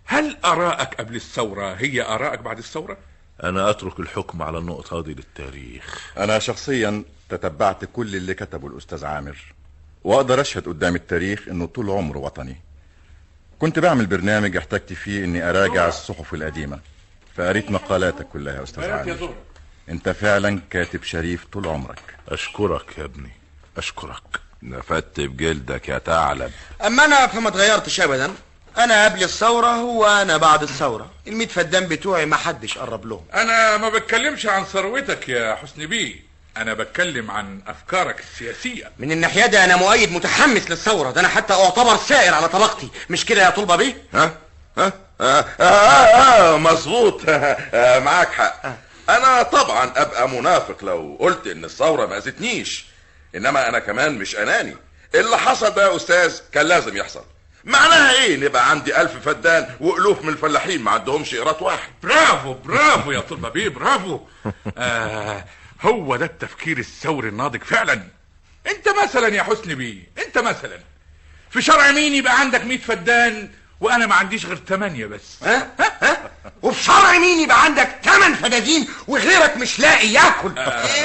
هل ارائك قبل الثوره هي ارائك بعد الثوره انا اترك الحكم على النقطة دي للتاريخ انا شخصيا تتبعت كل اللي كتبه الاستاذ عامر واقدر اشهد قدام التاريخ انه طول عمره وطني كنت بعمل برنامج احتجت فيه اني اراجع الصحف القديمه فقريت مقالاتك كلها يا استاذ عامر انت فعلا كاتب شريف طول عمرك اشكرك يا ابني اشكرك نفدت بجلدك يا ثعلب اما انا فما اتغيرتش ابدا انا قبل الثوره هو انا بعد الثوره الميت فدان بتوعي ما حدش قرب لهم انا ما بتكلمش عن ثروتك يا حسني بيه انا بتكلم عن افكارك السياسيه من الناحيه دي انا مؤيد متحمس للثوره ده انا حتى اعتبر سائر على طبقتي مش كده يا طلبه بيه ها ها آه آه آه آه مظبوط آه معاك حق انا طبعا ابقى منافق لو قلت ان الثوره ما اذتنيش انما انا كمان مش اناني اللي حصل ده يا استاذ كان لازم يحصل معناها ايه نبقى عندي الف فدان والوف من الفلاحين ما عندهمش قيراط واحد برافو برافو يا طلبه بيه برافو آه هو ده التفكير الثوري الناضج فعلا انت مثلا يا حسني بيه انت مثلا في شرع مين يبقى عندك 100 فدان وانا ما عنديش غير 8 بس ها ها وفي شرع مين يبقى عندك ثمان فدادين وغيرك مش لاقي ياكل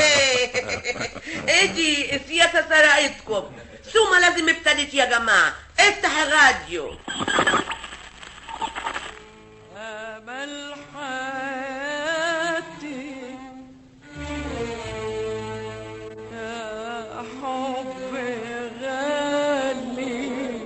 ايه دي السياسة سرقتكم ثم لازم ابتدت يا جماعة افتح الراديو أمل حياتي يا حب غالي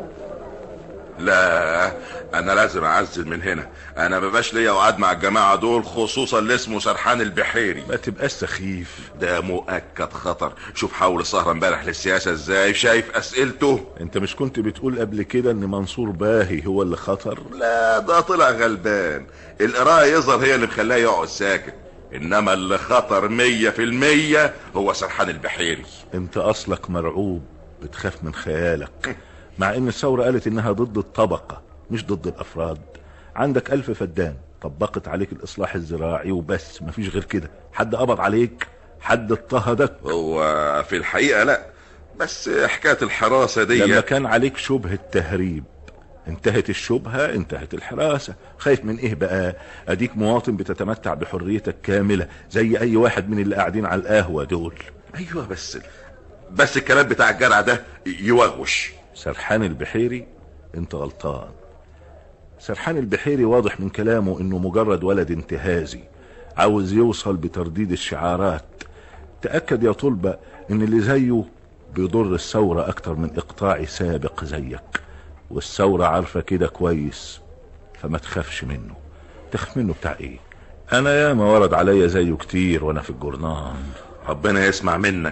لا انا لازم اعزل من هنا انا مبقاش ليا وعد مع الجماعه دول خصوصا اللي اسمه سرحان البحيري ما تبقاش سخيف ده مؤكد خطر شوف حول السهره امبارح للسياسه ازاي شايف اسئلته انت مش كنت بتقول قبل كده ان منصور باهي هو اللي خطر لا ده طلع غلبان القرايه يظهر هي اللي مخلاه يقعد ساكت انما اللي خطر مية في المية هو سرحان البحيري انت اصلك مرعوب بتخاف من خيالك مع ان الثورة قالت انها ضد الطبقة مش ضد الافراد عندك الف فدان طبقت عليك الاصلاح الزراعي وبس مفيش غير كده حد قبض عليك حد اضطهدك هو في الحقيقه لا بس حكايه الحراسه دي لما كان عليك شبهة تهريب انتهت الشبهة انتهت الحراسة خايف من ايه بقى اديك مواطن بتتمتع بحريتك كاملة زي اي واحد من اللي قاعدين على القهوة دول ايوه بس بس الكلام بتاع الجرع ده يوغوش سرحان البحيري انت غلطان سرحان البحيري واضح من كلامه انه مجرد ولد انتهازي عاوز يوصل بترديد الشعارات تأكد يا طلبة ان اللي زيه بيضر الثورة اكتر من اقطاع سابق زيك والثورة عارفة كده كويس فما تخافش منه تخاف منه بتاع ايه انا ياما ورد عليا زيه كتير وانا في الجورنال ربنا يسمع منك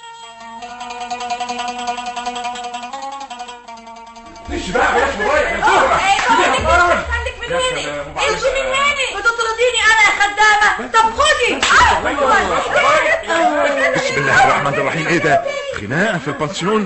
مش بقى يا اخي رايح يا زهره خليك من هنا امشي من هنا بتطرديني انا يا خدامة طب خدي بسم الله الرحمن الرحيم ايه ده خناقة في البنسيون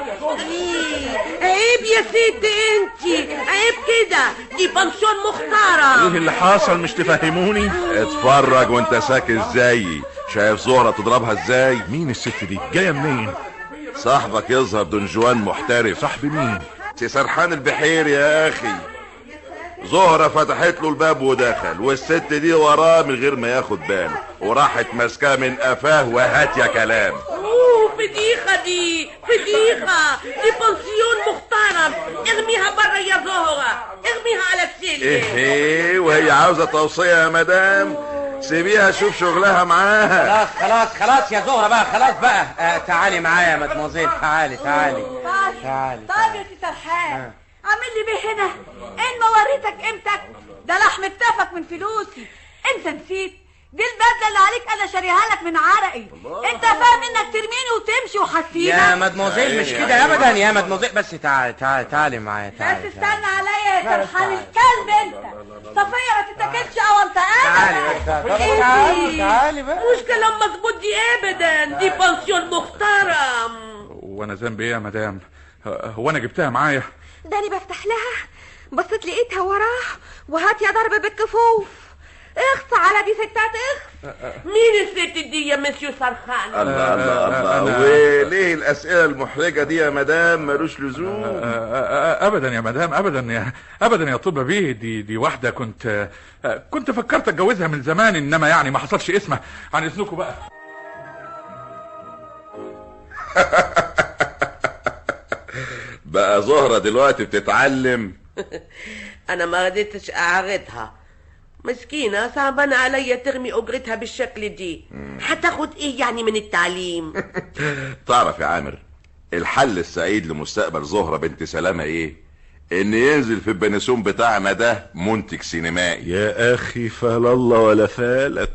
عيب يا ست انتي عيب كده دي بنسيون مختارة ايه اللي حصل مش تفهموني اتفرج وانت ساكت زيي شايف زهرة تضربها ازاي مين الست دي جاية منين صاحبك يظهر دون جوان محترف صاحبي مين سي سرحان البحير يا اخي زهرة فتحت له الباب ودخل والست دي وراه من غير ما ياخد باله وراحت ماسكاه من قفاه وهات يا كلام اوه فضيحة دي فضيحة دي بنسيون محترم ارميها برا يا زهرة ارميها على السلم ايه وهي عاوزة توصية يا مدام سيبيها شوف شغلها معاها خلاص خلاص خلاص يا زهرة بقى خلاص بقى آه تعالي معايا يا مدموزيل تعالي تعالي تعالي طيب يا سي سرحان عامل لي بيه هنا ان ما وريتك قيمتك ده لحم كتافك من فلوسي انت نسيت دي البدله اللي عليك انا شاريها لك من عرقي انت فاهم انك ترميني وتمشي وحسيبك يا مدموزيل مش كده ابدا يا مدموزيل بس تعالي تعالي تعالي معايا بس تعالي استنى عليا يا سرحان الكلب انت صفيه ما تتاكلش او انت تعالي بس تعالي تعالي تعالي بقى مش كلام مظبوط دي ابدا دي بنسيون محترم وانا ذنبي ايه يا مدام هو انا جبتها معايا داني بفتح لها بصيت لقيتها وراه وهات يا ضرب بالكفوف اخص على دي ستات اخص مين الست دي يا مسيو سرخان الله الله الله وليه الاسئله المحرجه دي يا مدام ملوش لزوم ابدا يا مدام ابدا يا ابدا يا طب بيه دي دي واحده كنت آه، كنت فكرت اتجوزها من زمان انما يعني ما حصلش اسمها عن اذنكم بقى بقى زهره دلوقتي بتتعلم انا ما رضيتش اعرضها مسكينة صعبان عليا ترمي اجرتها بالشكل دي هتاخد ايه يعني من التعليم تعرف يا عامر الحل السعيد لمستقبل زهره بنت سلامه ايه ان ينزل في البنسون بتاعنا ده منتج سينمائي يا اخي فال الله ولا فالك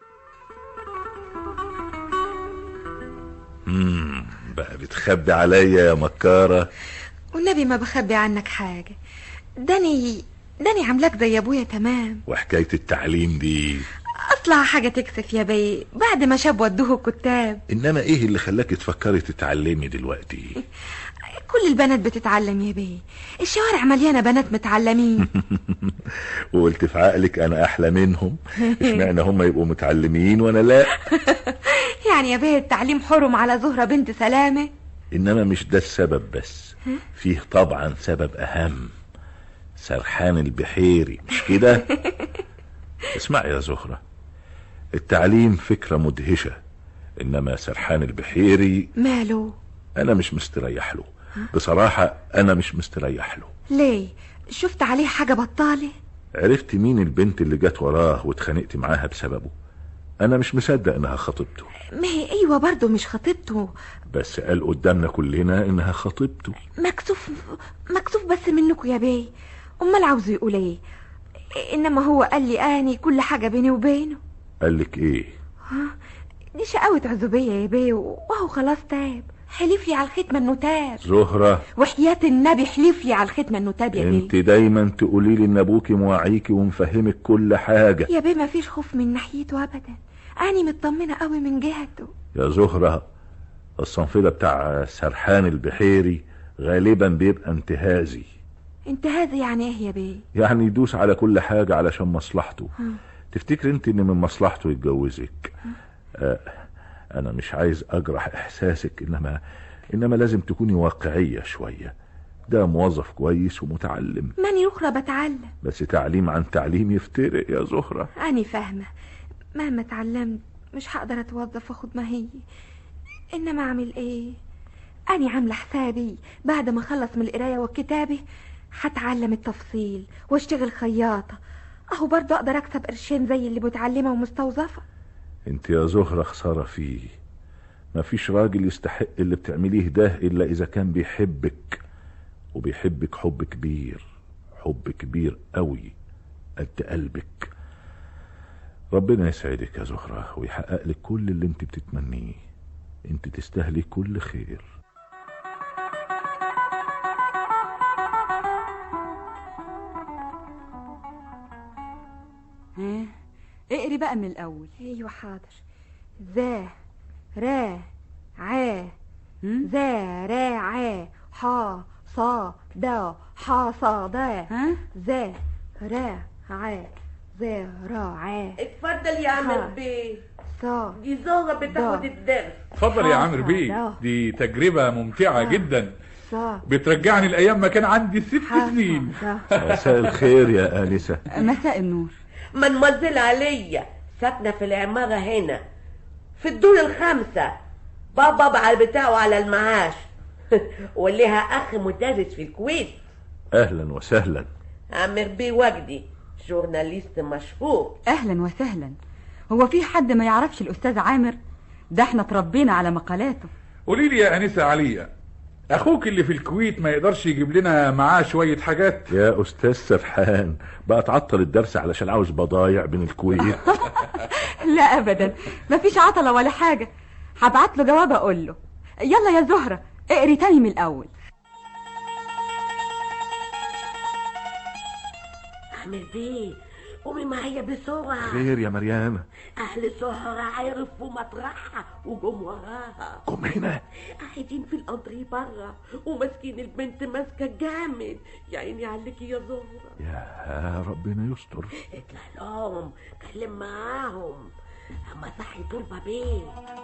مم، بقى بتخبي عليا يا مكارة والنبي ما بخبي عنك حاجة داني داني عاملاك زي ابويا تمام وحكاية التعليم دي اصلها حاجة تكسف يا بي بعد ما شاب ودوه الكتاب انما ايه اللي خلاك تفكري تتعلمي دلوقتي كل البنات بتتعلم يا بي الشوارع مليانة بنات متعلمين وقلت في عقلك انا احلى منهم اشمعنى هم يبقوا متعلمين وانا لا يعني يا بيه التعليم حرم على زهرة بنت سلامة انما مش ده السبب بس فيه طبعا سبب اهم سرحان البحيري مش كده اسمعي يا زهرة التعليم فكرة مدهشة انما سرحان البحيري ماله انا مش مستريح له بصراحة انا مش مستريح له ليه شفت عليه حاجة بطالة عرفت مين البنت اللي جت وراه واتخانقت معاها بسببه انا مش مصدق انها خطيبته ما هي ايوه برضه مش خطيبته بس قال قدامنا كلنا انها خطيبته مكسوف مكسوف بس منكم يا بيه امال عاوزه يقول ايه انما هو قال لي اني كل حاجة بيني وبينه قال لك ايه ها دي شقاوة عزوبية يا بيه وهو خلاص تاب حلف لي على الختمة انه تاب زهرة وحياة النبي حلف لي على الختمة انه تاب يا بيه انت دايما تقولي لي ان ابوكي مواعيكي ومفهمك كل حاجة يا بيه ما فيش خوف من ناحيته ابدا اني مطمنة قوي من جهته يا زهرة الصنف ده بتاع سرحان البحيري غالبا بيبقى انتهازي انتهاز يعني ايه يا بيه يعني يدوس على كل حاجة علشان مصلحته ها. تفتكر انت ان من مصلحته يتجوزك آه انا مش عايز اجرح احساسك انما انما لازم تكوني واقعية شوية ده موظف كويس ومتعلم ماني اخرى بتعلم بس تعليم عن تعليم يفترق يا زهرة اني فاهمة مهما اتعلمت مش هقدر اتوظف واخد ما هي انما اعمل ايه اني عاملة حسابي بعد ما اخلص من القراية والكتابة هتعلم التفصيل واشتغل خياطة اهو برضه اقدر اكسب قرشين زي اللي متعلمة ومستوظفة انت يا زهرة خسارة فيه مفيش راجل يستحق اللي بتعمليه ده الا اذا كان بيحبك وبيحبك حب كبير حب كبير قوي قد قلبك ربنا يسعدك يا زهرة ويحقق لك كل اللي انت بتتمنيه انت تستاهلي كل خير ها اقري بقى من الاول ايوه حاضر ذا را عا ذا را عا حا صا دا حا صا دا ذا را عا ذا را عا اتفضل يا عامر بيه صا دي زهرة بتاخد دا. الدرس اتفضل يا عامر لا. بيه دي تجربة ممتعة جدا صا بترجعني لأيام ما كان عندي ست سنين مساء الخير يا آنسة مساء النور منمزل عليا ساكنة في العمارة هنا في الدور الخامسة بابا بقى بتاعه على المعاش وليها أخ مدرس في الكويت اهلا وسهلا عامر بيه وجدي جورناليست مشهور اهلا وسهلا هو في حد ما يعرفش الاستاذ عامر ده احنا اتربينا على مقالاته قولي لي يا أنسة عليا أخوك اللي في الكويت ما يقدرش يجيب لنا معاه شوية حاجات يا استاذ سرحان بقى تعطل الدرس علشان عاوز بضايع بين الكويت لا ابدا مفيش عطلة ولا حاجة هبعت له جواب اقول له يلا يا زهرة اقري تاني من الاول عامر بيه قومي معايا بسرعة خير يا مريانة أهل سهرة عرفوا مطرحها وجم وراها قم هنا قاعدين في القضري برا وماسكين البنت ماسكة جامد يا عيني عليكي يا زهرة يا ربنا يستر اطلع لهم كلم معاهم اما صحي طلبة بيه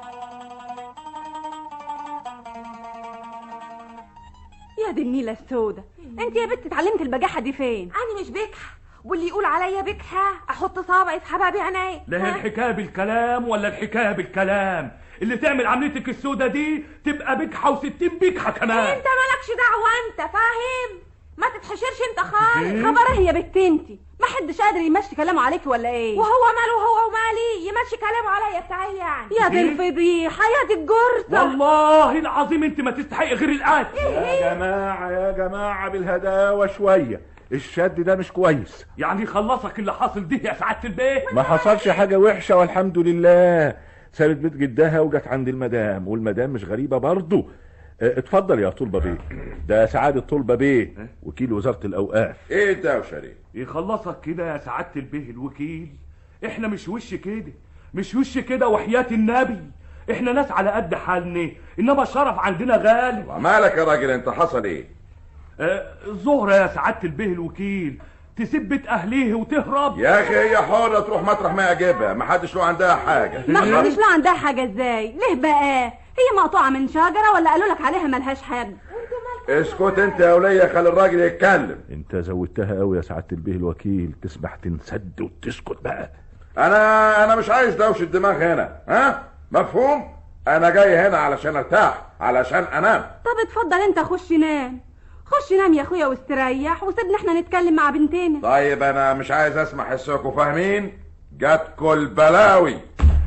يا دي النيلة السودة انت يا بنت اتعلمت البجاحة دي فين انا مش بكحة واللي يقول عليا بكحة احط صابعي في حبابي عيني لا هي الحكايه بالكلام ولا الحكايه بالكلام اللي تعمل عمليتك السودة دي تبقى بكحه وستين بكحه كمان انت مالكش دعوة انت فاهم ما تتحشرش انت خالص خبر ايه يا بنت انت ما حدش قادر يمشي كلامه عليك ولا ايه وهو ماله هو ومالي يمشي كلامه عليا بتاعي يعني يا دي الفضيحة يا دي الجرثة والله العظيم انت ما تستحقي غير القتل يا جماعة يا جماعة بالهداوة شوية الشد ده مش كويس يعني خلصك اللي حاصل دي يا سعاده البيت ما حصلش حاجة وحشة والحمد لله سابت بيت جدها وجت عند المدام والمدام مش غريبة برضو اه، اتفضل يا طلبة بيه ده سعادة طلبة بيه وكيل وزارة الأوقاف ايه الدوشه دي يخلصك كده يا سعاده البيه الوكيل احنا مش وش كده مش وش كده وحياة النبي احنا ناس على قد حالنا انما الشرف عندنا غالي مالك يا راجل انت حصل ايه آه، زهرة يا سعادة البيه الوكيل تسيب بيت اهليه وتهرب يا اخي هي حرة تروح مطرح ما يعجبها ما حدش له عندها حاجة ما حدش له عندها حاجة ازاي ليه بقى هي مقطوعة من شجرة ولا قالوا لك عليها ملهاش حد اسكت انت يا ولية خلي الراجل يتكلم انت زودتها قوي يا سعادة البيه الوكيل تسمح تنسد وتسكت بقى انا انا مش عايز دوشة دماغ هنا ها مفهوم انا جاي هنا علشان ارتاح علشان انام طب اتفضل انت خش نام خش نام يا اخويا واستريح وسيبنا احنا نتكلم مع بنتنا طيب انا مش عايز اسمع حسكم فاهمين جاتكوا البلاوي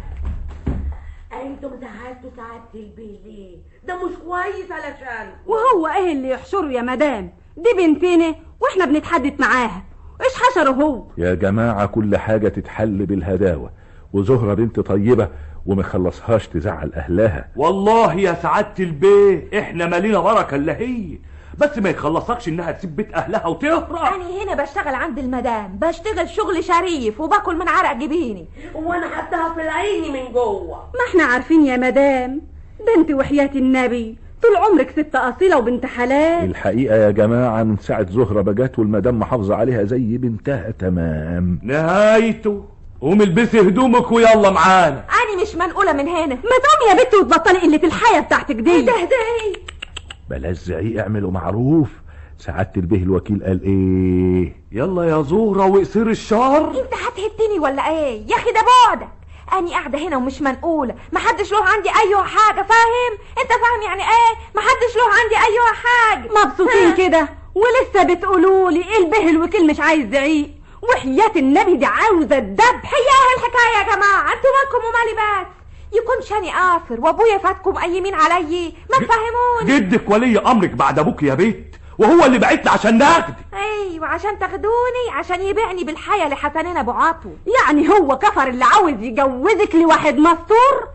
انتم زعلتوا سعادة البيه ليه ده مش كويس علشان وهو ايه اللي يحشره يا مدام دي بنتنا واحنا بنتحدث معاها ايش حشره هو يا جماعة كل حاجة تتحل بالهداوة وزهرة بنت طيبة وما خلصهاش تزعل أهلها والله يا سعادة البيه احنا مالينا بركة الا هي بس ما يخلصكش انها تسيب بيت اهلها وتهرب انا هنا بشتغل عند المدام بشتغل شغل شريف وباكل من عرق جبيني وانا حطها في العين من جوه ما احنا عارفين يا مدام ده انت وحياة النبي طول عمرك ست أصيلة وبنت حلال الحقيقة يا جماعة من ساعة زهرة بجات والمدام محافظة عليها زي بنتها تمام نهايته قوم البسي هدومك ويلا معانا انا مش منقولة من هنا ما تقومي يا بنت وتبطلي قلة الحياة بتاعتك دي ده ده بلاش زعيق اعملوا معروف سعادة البيه الوكيل قال ايه يلا يا زهرة وقصير الشر انت هتهدني ولا ايه يا اخي ده بعدك اني قاعده هنا ومش منقوله محدش له عندي اي حاجه فاهم انت فاهم يعني ايه محدش له عندي اي حاجه مبسوطين كده ولسه بتقولوا لي ايه البه الوكيل مش عايز زعيق وحياة النبي دي عاوزة الذبح هي ايه الحكايه يا جماعه انتوا مالكم ومالي بس يكون شاني قافر وابويا فاتكم ايمين علي ما تفهموني جدك ولي امرك بعد ابوك يا بيت وهو اللي بعت لي عشان ناخدك ايوه عشان تاخدوني عشان يبيعني بالحياه لحسنين ابو عطو يعني هو كفر اللي عاوز يجوزك لواحد مستور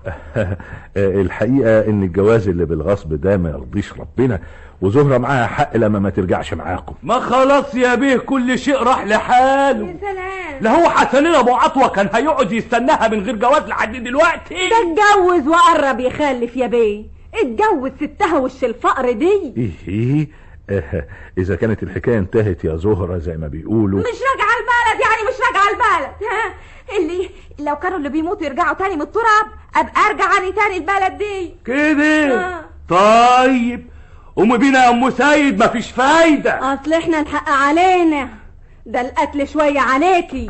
الحقيقة ان الجواز اللي بالغصب ده ما يرضيش ربنا وزهرة معاها حق لما ما ترجعش معاكم ما خلاص يا بيه كل شيء راح لحاله سلام لا هو حسنين ابو عطوة كان هيقعد يستناها من غير جواز لحد دلوقتي ده اتجوز وقرب يخلف يا بيه اتجوز ستها وش الفقر دي ايه ايه آه، اذا كانت الحكاية انتهت يا زهرة زي ما بيقولوا مش راجعه البلد يعني مش راجعه البلد ها اللي لو كانوا اللي بيموتوا يرجعوا تاني من التراب ابقى ارجع اني تاني البلد دي كده آه. طيب قوم بينا يا ام سيد مفيش فايدة اصل احنا الحق علينا ده القتل شوية عليكي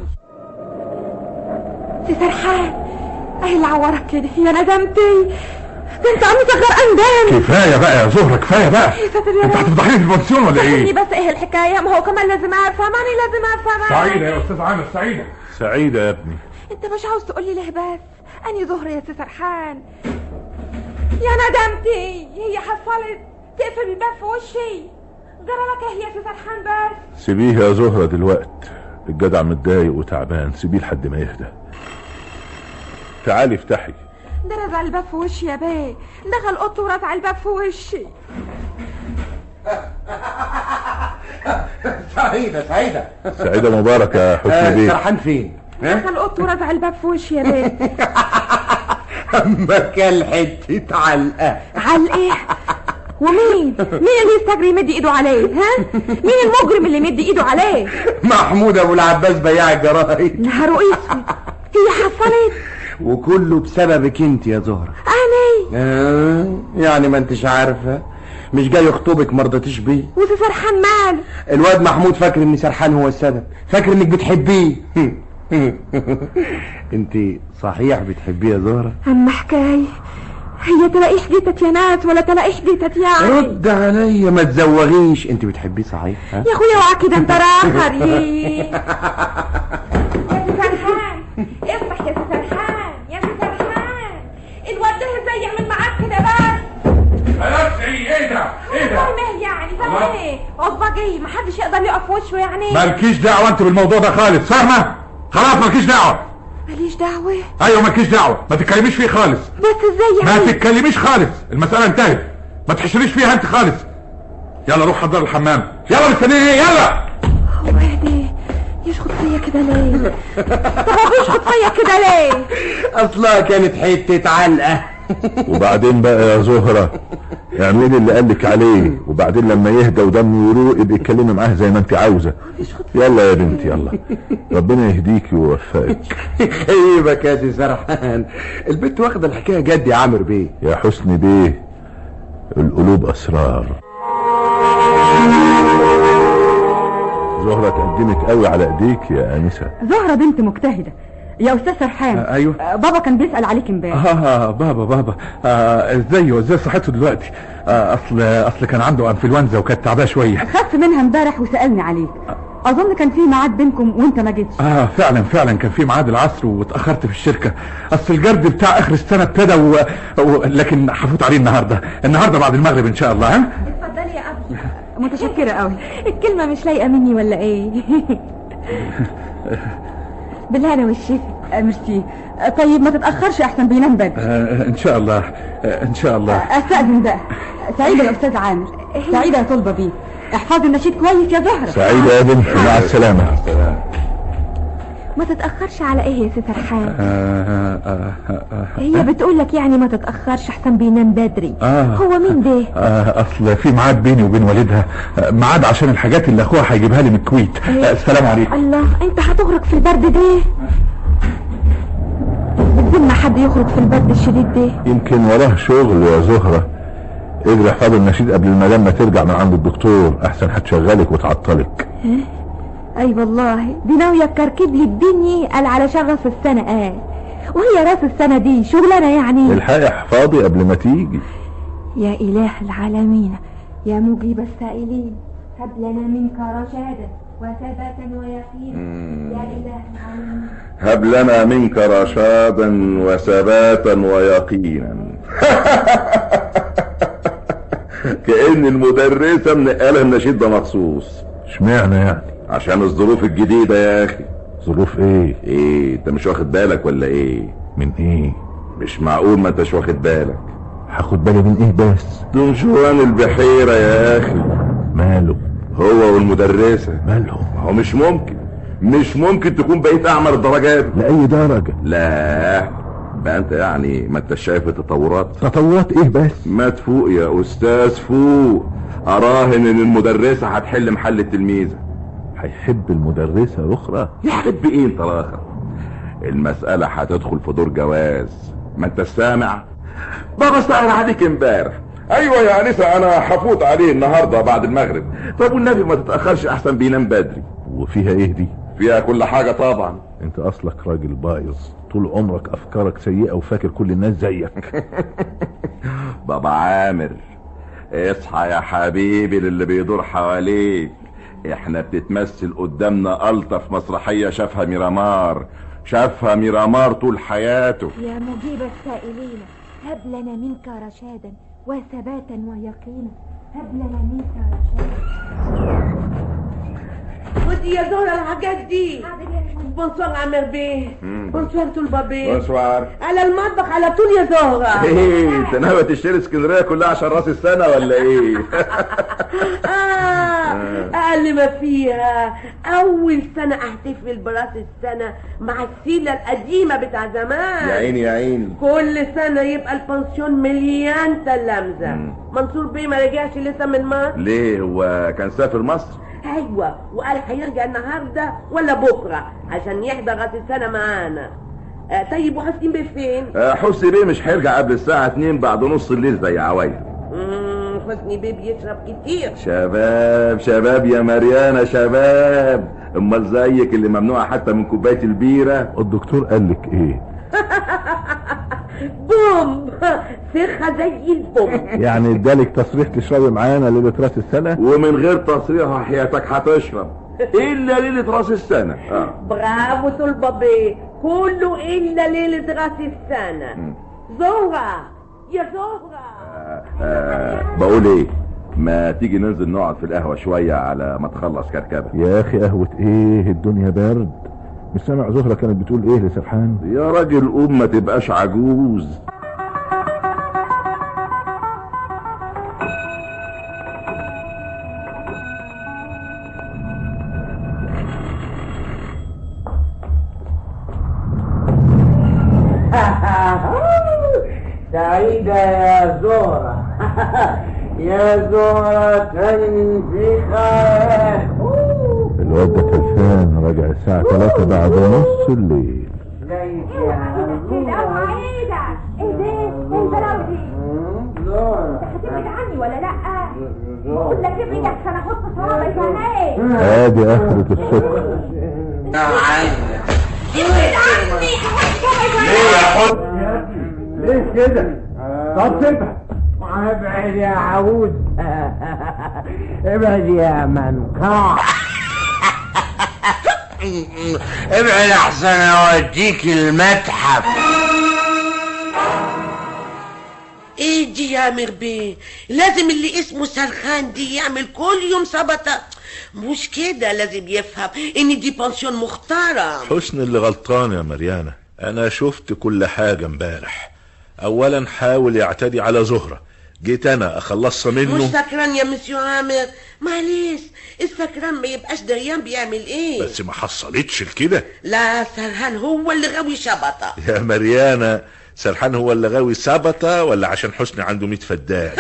سي سرحان ايه اللي عورك كده يا ندمتي ده انت عمي صغر اندام كفايه بقى يا زهره كفايه بقى يا ساتر يا انت رب هتفضحيني في البنسيون ولا فهمني ايه بس ايه الحكايه ما هو كمان لازم افهم انا لازم افهم سعيده يا استاذ عامر سعيده سعيدة يا ابني انت مش عاوز تقول لي ليه بس اني ظهر يا سي سرحان يا ندمتي هي حصلت تقفل الباب في وشي جرى لك ايه يا سي سرحان بس سيبيه يا زهرة دلوقت الجدع متضايق وتعبان سيبيه لحد ما يهدى تعالي افتحي ده رزع الباب في وشي يا بيه دخل اوضته ورزع الباب في وشي سعيدة سعيدة سعيدة مبارك يا حسني آه، بيه سرحان فين؟ دخل اوضته ورزع الباب في وشي يا بيه اما كان حتة علقة على ايه ومين مين اللي يستجري يمد ايده عليه ها مين المجرم اللي يمد ايده عليه محمود ابو العباس بياع الجرايد نهار اسود هي حصلت وكله بسببك انت يا زهرة انا آه يعني ما انتش عارفة مش جاي يخطبك ما رضيتيش بيه وفي سرحان ماله الواد محمود فاكر ان سرحان هو السبب فاكر انك بتحبيه انت صحيح بتحبيه يا زهرة اما حكايه هي تلاقي حديتت يا ناس ولا تلاقي حديتت يعني رد عليا ما تزوغيش انت بتحبيه صحيح ها؟ يا اخويا اوعى كده انت راخر يا سي سرحان افتح يا سي سرحان يا سي سرحان الواد ده ازاي يعمل معاك كده بس خلاص ايه ايه ده ايه ده والله يعني فاهم ايه عصبة جاي محدش يقدر يقف في وشه يعني مالكيش دعوه انت بالموضوع ده خالص فاهمه خلاص مالكيش دعوه ماليش دعوة ايوه مالكيش دعوه ما تتكلميش فيه خالص بس ازاي ما يعني تتكلميش خالص المساله انتهت ما تحشريش فيها انت خالص يلا روح حضر الحمام يلا مستنيين ايه يلا هو اهدي يشخط فيا كده ليه طب هو بيشخط فيا كده ليه اصلها كانت حتة علقة وبعدين بقى يا زهرة اعملي اللي قالك عليه وبعدين لما يهدى ودمه يروق يبقى اتكلمي معاه زي ما انت عاوزة يلا يا بنتي يلا ربنا يهديكي ويوفقك خيبك يا سي سرحان البنت واخدة الحكاية جد يا عامر بيه يا حسني بيه القلوب اسرار زهرة تقدمك قوي على ايديك يا انسة زهرة بنت مجتهدة يا استاذ سرحان آه، أيوة. آه، بابا كان بيسأل عليك امبارح اه بابا بابا آه ازاي ازاي صحته دلوقتي آه اصل اصل كان عنده انفلونزا وكانت تعباه شويه خف منها امبارح وسألني عليك اظن كان في ميعاد بينكم وانت ما جيتش اه فعلا فعلا كان في ميعاد العصر واتاخرت في الشركه اصل الجرد بتاع اخر السنه ابتدى و... و... لكن هفوت عليه النهارده النهارده بعد المغرب ان شاء الله ها اتفضلي يا ابي متشكرة قوي الكلمة مش لايقة مني ولا ايه بالهنا والشفا آه، ميرسي آه، طيب ما تتأخرش احسن بينام بدري آه ان شاء الله آه ان شاء الله استأذن بقى سعيدة يا استاذ عامر سعيدة يا طلبة بيه احفظي النشيد كويس يا زهرة سعيدة يا بنتي مع السلامة ما تتأخرش على ايه يا سي سرحان آه آه آه آه هي بتقول لك يعني ما تتأخرش احسن بينام بدري آه. هو مين ده آه اصل في ميعاد بيني وبين والدها آه، ميعاد عشان الحاجات اللي اخوها هيجيبها لي من الكويت آه السلام عليكم الله انت هتغرق في البرد ده بتذمة حد يخرج في البرد الشديد ده يمكن وراه شغل يا زهرة اجري احفظ النشيد قبل المدام ما ترجع من عند الدكتور احسن هتشغلك وتعطلك اي والله دي ناوية تكركب لي الدنيا قال علشان راس السنة قال وهي راس السنة دي شغلانة يعني الحقي احفاظي قبل ما تيجي يا إله العالمين يا مجيب السائلين هب لنا منك رشادا وثباتا ويقينا يا إله العالمين هب لنا منك رشادا وثباتا ويقينا كأن المدرسة منقلها النشيد ده مخصوص اشمعنى يعني عشان الظروف الجديدة يا أخي ظروف ايه ايه انت مش واخد بالك ولا ايه من ايه مش معقول ما انتش واخد بالك هاخد بالي من ايه بس دون جوان البحيرة يا اخي ماله هو والمدرسة مالهم هو مش ممكن مش ممكن تكون بقيت اعمر الدرجات لأي درجة لا بقى انت يعني ما انت شايف التطورات تطورات ايه بس ما تفوق يا استاذ فوق اراهن ان المدرسة هتحل محل التلميذة هيحب المدرسة اخرى يحب ايه انت الاخر المسألة هتدخل في دور جواز ما انت سامع بابا سأل عليك امبارح ايوه يا انسة انا هفوت عليه النهاردة بعد المغرب طب والنبي ما تتأخرش احسن بينام بدري وفيها ايه دي فيها كل حاجة طبعا انت اصلك راجل بايظ طول عمرك افكارك سيئة وفاكر كل الناس زيك بابا عامر اصحى يا حبيبي للي بيدور حواليك احنا بتتمثل قدامنا الطف مسرحية شافها ميرامار شافها ميرامار طول حياته يا مجيب السائلين هب لنا منك رشادا وثباتا ويقينا هب لنا منك رشادا خدي يا زهرة الحاجات دي بونسوار عامر بيه بونسوار طلبة بيه بونسوار على المطبخ على طول يا زهرة ايه انت ناوي تشتري اسكندريه كلها عشان راس السنه ولا ايه آه. وعلى ما فيها اول سنه احتفل براس السنه مع السيله القديمه بتاع زمان يا عيني يا عيني كل سنه يبقى البنسيون مليان تلامذه منصور بيه ما رجعش لسه من مصر ليه هو كان سافر مصر ايوه وقال هيرجع النهارده ولا بكره عشان يحضر راس السنه معانا آه طيب وحسين بيه فين؟ آه، حسني بيه مش هيرجع قبل الساعة 2 بعد نص الليل زي عوايد مم، حسني بيه بيشرب كتير شباب شباب يا مريانة شباب امال زيك اللي ممنوعة حتى من كوباية البيرة الدكتور قال لك ايه بوم ثقة زي البوم يعني ادالك تصريح تشربي معانا ليله راس السنه ومن غير تصريح حياتك هتشرب الا ليلة راس السنة آه. برافو طلبة بيه كله إلا ليلة راس السنة زهرة يا زهرة آه بقول ايه ما تيجي ننزل نقعد في القهوة شوية على ما تخلص كركبة يا اخي قهوه ايه الدنيا برد مش سامع زهره كانت بتقول ايه لسرحان يا راجل قوم ما تبقاش عجوز سعيدة يا زهرة يا زهرة تنفخة الواد ده تلفان راجع الساعه 3 بعد نص الليل هتبعد عني ولا لا؟ بقول لك ابعد احسن احط صوابعي في عينيك ادي اخرة السكر ابعد عني ليه يا حب ليه كده طب سيبها ابعد يا عود ابعد يا منقع ابعد احسن اوديك المتحف ايه دي يا امير بيه لازم اللي اسمه سرخان دي يعمل كل يوم سبطة مش كده لازم يفهم ان دي بانسيون محترم حسن اللي غلطان يا مريانة انا شفت كل حاجة امبارح اولا حاول يعتدي على زهرة جيت انا اخلصها مش منه سكران يا مسيو عامر معلش السكران ما يبقاش دريان بيعمل ايه بس ما حصلتش لكده لا سرهان هو اللي غاوي شبطة يا مريانة سرحان هو اللي غاوي سبطة ولا عشان حسني عنده 100 فدان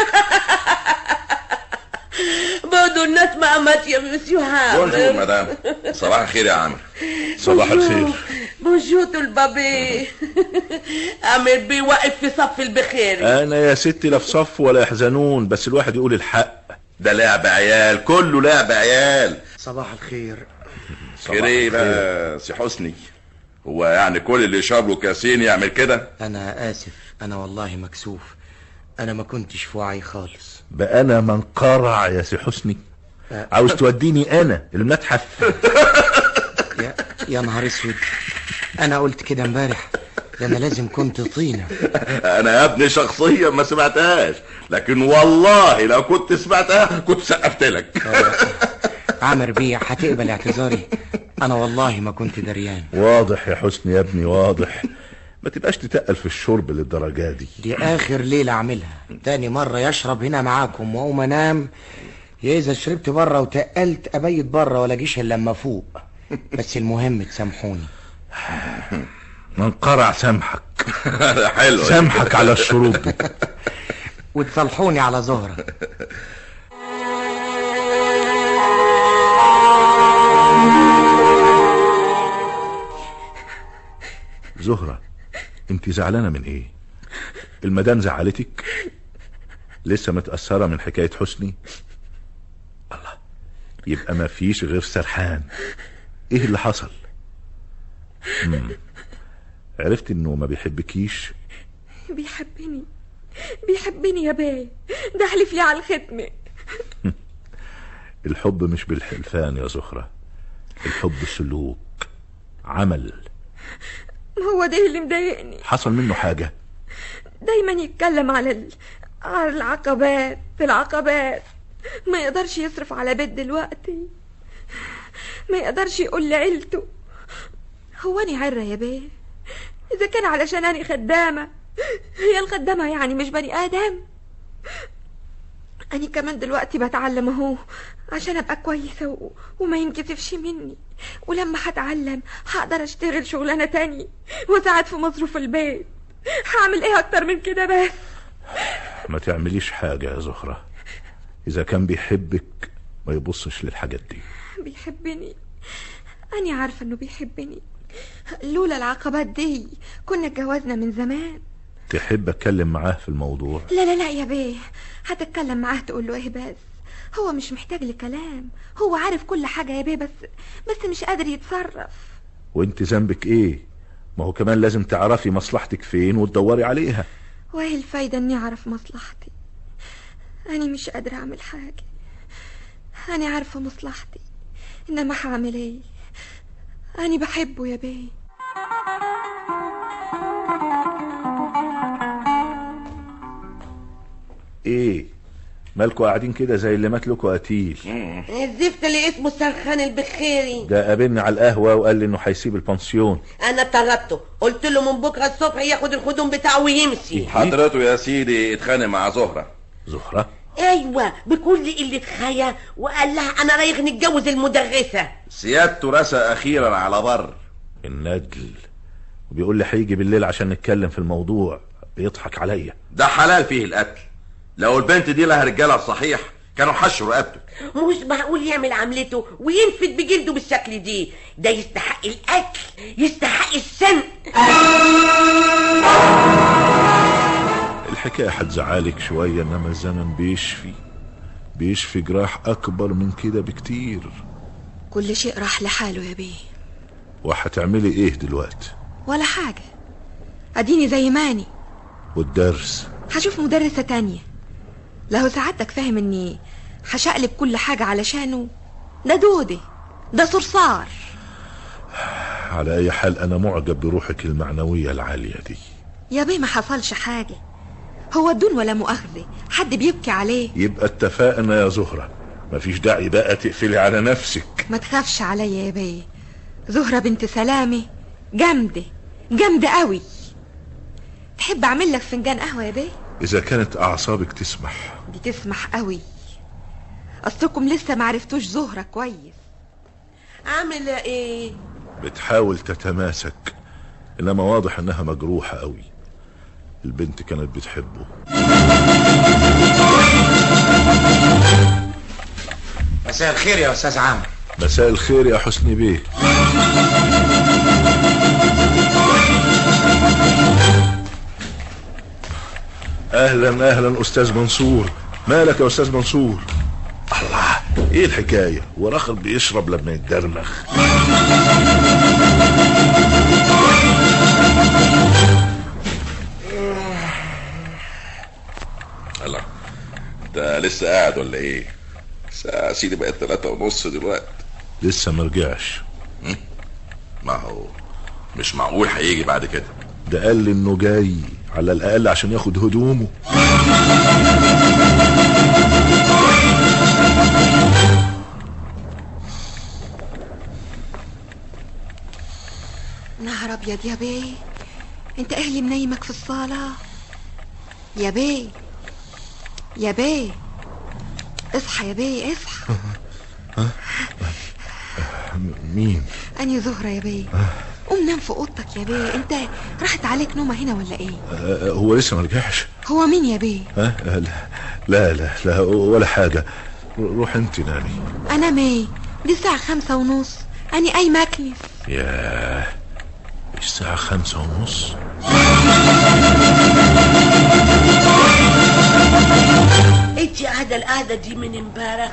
برضه الناس ما قامت يا مسيو عامر بونجور مدام صباح الخير يا عامر صباح الخير بونجور البابي امير بيه واقف في صف البخير انا يا ستي لا في صف ولا يحزنون بس الواحد يقول الحق ده لعب عيال كله لعب عيال صباح الخير خير ايه بقى سي حسني هو يعني كل اللي يشرب له كاسين يعمل كده انا اسف انا والله مكسوف انا ما كنتش في وعي خالص بقى انا منقرع يا سي حسني عاوز توديني انا المتحف يا, يا نهار اسود انا قلت كده امبارح ده انا لازم كنت طينه انا يا ابني شخصيا ما سمعتهاش لكن والله لو كنت سمعتها كنت سقفت لك عامر بيه هتقبل اعتذاري انا والله ما كنت دريان واضح يا حسني يا ابني واضح ما تبقاش تتقل في الشرب للدرجة دي دي اخر ليله اعملها تاني مره يشرب هنا معاكم واقوم انام يا اذا شربت بره وتقلت ابيت بره ولا جيش الا لما فوق بس المهم تسامحوني منقرع سامحك حلو سامحك على الشروب دي وتصالحوني على زهره زهرة انت زعلانة من ايه المدام زعلتك لسه متأثرة من حكاية حسني الله يبقى ما فيش غير سرحان ايه اللي حصل مم. عرفت انه ما بيحبكيش بيحبني بيحبني يا باي ده حلف لي على الختمة الحب مش بالحلفان يا زهرة الحب سلوك عمل ما هو ده اللي مضايقني حصل منه حاجة دايما يتكلم على ال... على العقبات العقبات ما يقدرش يصرف على بيت دلوقتي ما يقدرش يقول لعيلته هو أنا عرة يا بيه إذا كان علشان أنا خدامة هي الخدامة يعني مش بني آدم أنا كمان دلوقتي بتعلم أهو عشان أبقى كويسة و... وما ينكسفش مني ولما هتعلم هقدر أشتغل شغلانة تانية وأساعد في مصروف البيت هعمل إيه أكتر من كده بس ما تعمليش حاجة يا زهرة إذا كان بيحبك ما يبصش للحاجات دي بيحبني أنا عارفة إنه بيحبني لولا العقبات دي كنا اتجوزنا من زمان تحب أتكلم معاه في الموضوع لا لا لا يا بيه هتتكلم معاه تقول له ايه بس هو مش محتاج لكلام هو عارف كل حاجة يا بيه بس بس مش قادر يتصرف وانت ذنبك ايه ما هو كمان لازم تعرفي مصلحتك فين وتدوري عليها وايه الفايدة اني اعرف مصلحتي انا مش قادرة اعمل حاجة انا عارفة مصلحتي انما هعمل ايه انا بحبه يا بيه ايه مالكوا قاعدين كده زي اللي مات لكوا قتيل الزفت اللي اسمه سرخان البخيري ده قابلني على القهوة وقال لي انه هيسيب البنسيون انا طردته قلت له من بكره الصبح ياخد الخدوم بتاعه ويمشي حضرته يا سيدي اتخانق مع زهرة زهرة ايوه بكل قله خيا وقال لها انا رايح نتجوز المدرسه سيادته رسى اخيرا على بر الندل وبيقول لي هيجي بالليل عشان نتكلم في الموضوع بيضحك عليا ده حلال فيه القتل لو البنت دي لها رجاله صحيح كانوا حشوا رقبته مش معقول يعمل عملته وينفد بجلده بالشكل دي ده يستحق الاكل يستحق السن الحكاية هتزعلك شوية انما الزمن بيشفي بيشفي جراح اكبر من كده بكتير كل شيء راح لحاله يا بيه وهتعملي ايه دلوقتي ولا حاجة اديني زي ماني والدرس هشوف مدرسة تانية لو سعادتك فاهم اني هشقلب كل حاجة علشانه ده دودي ده صرصار على اي حال انا معجب بروحك المعنوية العالية دي يا بيه ما حصلش حاجة هو الدون ولا مؤاخذة حد بيبكي عليه يبقى اتفقنا يا زهرة مفيش داعي بقى تقفلي على نفسك ما تخافش عليا يا بيه زهرة بنت سلامة جامدة جامدة قوي تحب اعمل لك فنجان قهوة يا بيه اذا كانت اعصابك تسمح دي تسمح قوي اصلكم لسه معرفتوش زهرة كويس عامل ايه بتحاول تتماسك انما واضح انها مجروحة قوي البنت كانت بتحبه مساء الخير يا استاذ عامر مساء الخير يا حسني بيه اهلا اهلا استاذ منصور مالك يا استاذ منصور الله ايه الحكاية وراخر بيشرب لما يتدرمخ الله انت لسه قاعد ولا ايه ساعة سيدي بقت تلاتة ونص دلوقتي لسه مرجعش ما هو مش معقول هيجي بعد كده ده قال لي انه جاي على الاقل عشان ياخد هدومه نهار ابيض يا بيه انت اهلي منيمك في الصالة يا بيه يا بيه اصحى يا بيه اصحى مين اني زهرة يا بيه قوم نام في اوضتك يا بيه انت راحت عليك نومة هنا ولا ايه آه، هو لسه مرجعش هو مين يا بيه ها آه، لا لا لا ولا حاجة روح انت نامي انام ايه دي الساعة خمسة ونص اني قايمة اكنس ياه الساعة خمسة ونص انت قاعده القعده دي من امبارح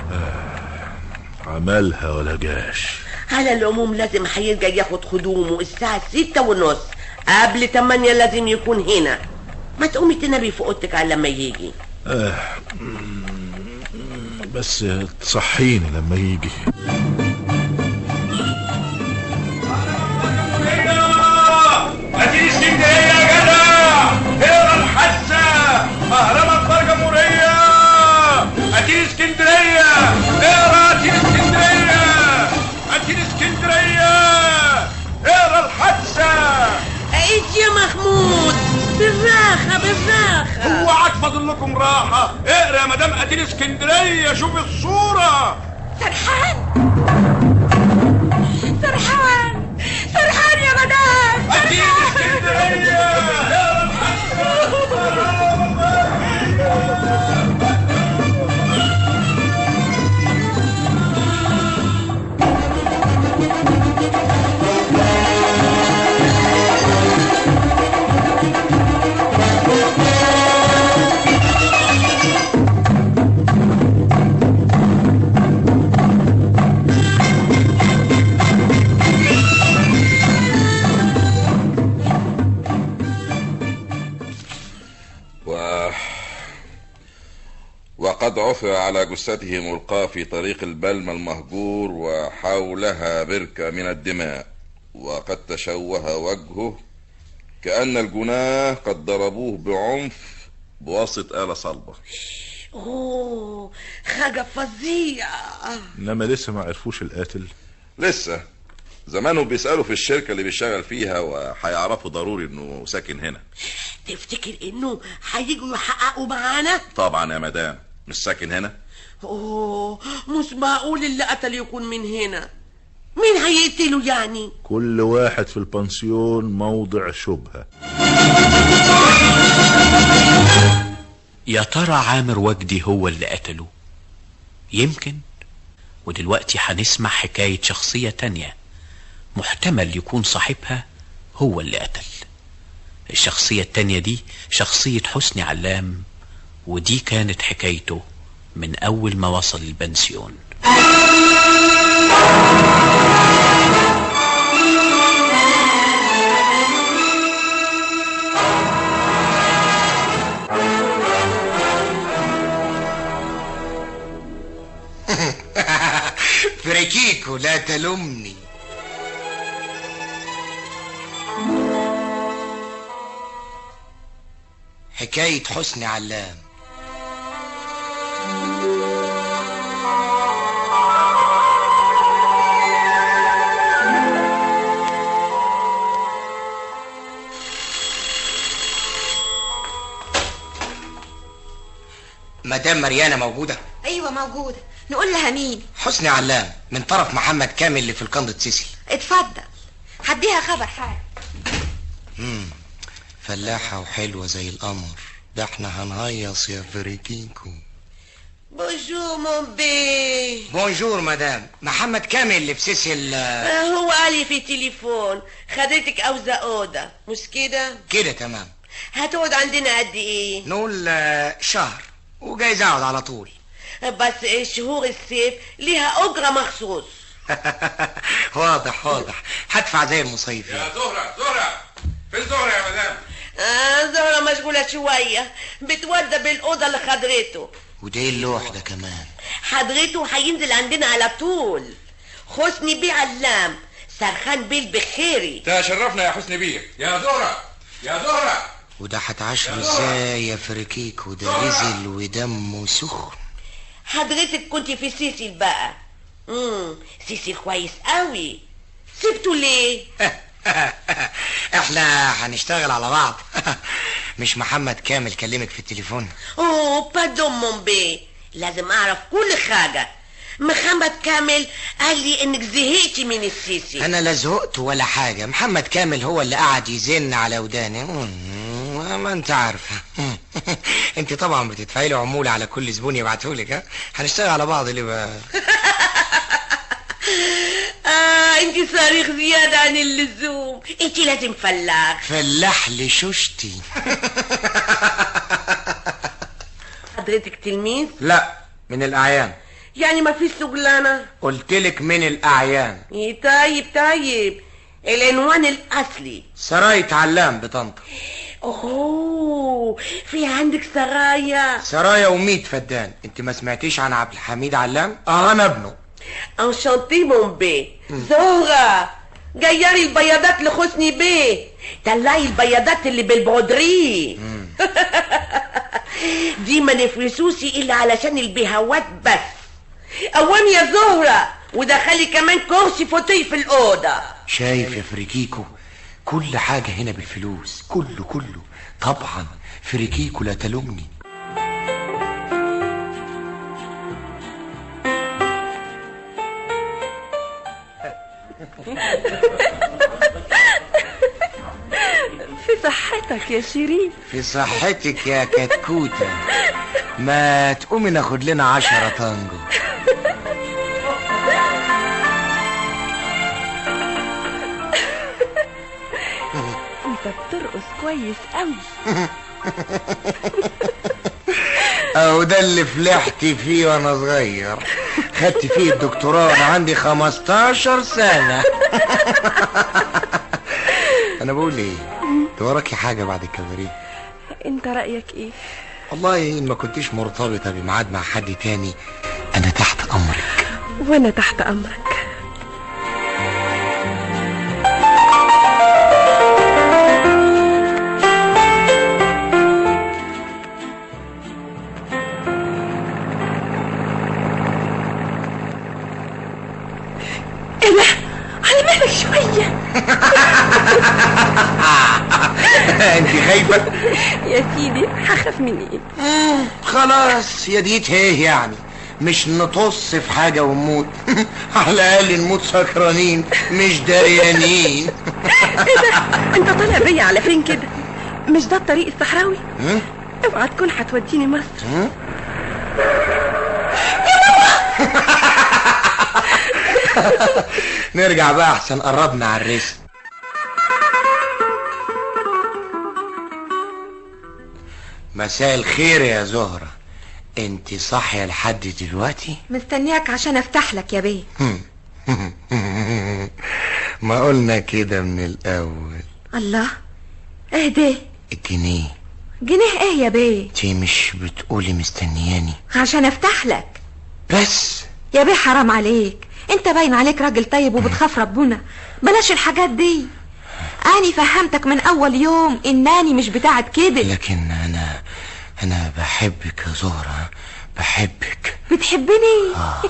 عملها ولا جاش على العموم لازم هيرجع ياخد خدومه الساعة ستة ونص قبل تمانية لازم يكون هنا ما تقومي تنامي في اوضتك على لما يجي آه. بس تصحيني لما يجي ادي اسكندريه يا جدع اقرا الحاسه اهرامات بار جمهوريه ادي اسكندريه اقرا ادي اسكندريه ادي اسكندريه اقرا الحادثه ايش يا محمود بالراحة بالراحة هو عاد فاضل لكم راحه اقرا يا مدام ادي ادي الاسكندريه شوف الصوره سرحان سرحان سرحان يا مدام ادي الاسكندريه و... وقد عثر على جثته ملقاة في طريق البلم المهجور وحولها بركة من الدماء وقد تشوه وجهه كأن الجناه قد ضربوه بعنف بواسطة آلة صلبة اوه حاجة فظيعة انما لسه ما عرفوش القاتل لسه زمانه بيسألوا في الشركة اللي بيشتغل فيها وهيعرفوا ضروري انه ساكن هنا تفتكر انه هيجوا يحققوا معانا طبعا يا مدام مش ساكن هنا اوه مش معقول اللي قتل يكون من هنا مين هيقتله يعني كل واحد في البنسيون موضع شبهة يا ترى عامر وجدي هو اللي قتله يمكن ودلوقتي هنسمع حكاية شخصية تانية محتمل يكون صاحبها هو اللي قتل الشخصية التانية دي شخصية حسني علام ودي كانت حكايته من أول ما وصل البنسيون فريكيكو لا تلمني حكاية حسني علام مدام مريانة موجودة ايوه موجودة نقول لها مين حسني علام من طرف محمد كامل اللي في القندة سيسي اتفضل هديها خبر حاجة مم. فلاحة وحلوة زي القمر ده احنا هنهيص يا فريكيكو بونجور مون بي بونجور مدام محمد كامل اللي في سيسي ال- هو قال لي في التليفون خدتك عاوزة أوضة مش كده كده تمام هتقعد عندنا قد ايه نقول آه، شهر وجايز اقعد على طول بس شهور الصيف ليها أجرة مخصوص واضح واضح هدفع زي المصيفين زهرة زهرة فين زهرة يا مدام آه زهرة مشغولة شوية بتودى بالأوضة اللي خدرته وده ايه اللوح ده كمان حضرته هينزل عندنا على طول حسني بيه علام سرخان بيه البخيري تشرفنا يا حسني بيه يا زهرة يا زهرة وده هتعاشره ازاي يا فريكيكو ده نزل ودمه سخن حضرتك كنت في سيسي بقى امم سيسي كويس قوي سبته ليه احنا هنشتغل على بعض مش محمد كامل كلمك في التليفون اوه بادون مون بيه لازم اعرف كل حاجة محمد كامل قال لي انك زهقتي من السيسي انا لا زهقت ولا حاجة محمد كامل هو اللي قعد يزن على وداني مم، ما انت عارفة انت طبعا بتدفعي له عمولة على كل زبون يبعتهولك ها هنشتغل على بعض ليه بقى اه انت صريخ زيادة عن اللزوم انت لازم فلاح فلاح لشوشتي حضرتك تلميذ لا من الاعيان يعني ما فيش شغلانة قلتلك من الاعيان إيه طيب طيب العنوان الاصلي سراية علام بطنطا اوه في عندك سرايا سرايا وميت فدان انت ما سمعتيش عن عبد الحميد علام اه انا ابنه انشانتي مون بي زهرة جيري البياضات لحسني بيه طلعي البياضات اللي بالبودري دي ما نفرسوش الا علشان البهوات بس قوام يا زهرة ودخلي كمان كرسي فوتيه في الأوضة شايف يا فريكيكو كل حاجة هنا بالفلوس كله كله طبعا فريكيكو لا تلومني في صحتك يا شيرين في صحتك يا كتكوتة ما تقومي ناخد لنا عشرة تانجو انت بترقص كويس قوي اهو ده اللي فلحت فيه وانا صغير خدت فيه الدكتوراه وانا عندي 15 سنة انا بقول ايه انت وراكي حاجة بعد الكباريه انت رأيك ايه والله ان ما كنتيش مرتبطة بميعاد مع حد تاني انا تحت امرك وانا تحت امرك ايه ده على مهلك شوية انت خايفة يا سيدي هخاف من ايه خلاص يا ديت ايه يعني مش نطص في حاجة ونموت على الأقل نموت سكرانين مش دريانين ايه ده انت طالع بيا على فين كده مش ده الطريق الصحراوي هم؟ اوعى تكون هتوديني مصر هم؟ نرجع بقى احسن قربنا على الرسم مساء الخير يا زهرة انت صاحية لحد دلوقتي مستنياك عشان افتح لك يا بيه ما قلنا كده من الاول الله ايه ده الجنيه جنيه ايه يا بيه انت مش بتقولي مستنياني عشان افتح لك بس يا بيه حرام عليك انت باين عليك راجل طيب وبتخاف ربنا بلاش الحاجات دي اني فهمتك من اول يوم اناني مش بتاعت كده لكن انا انا بحبك يا زهرة بحبك بتحبني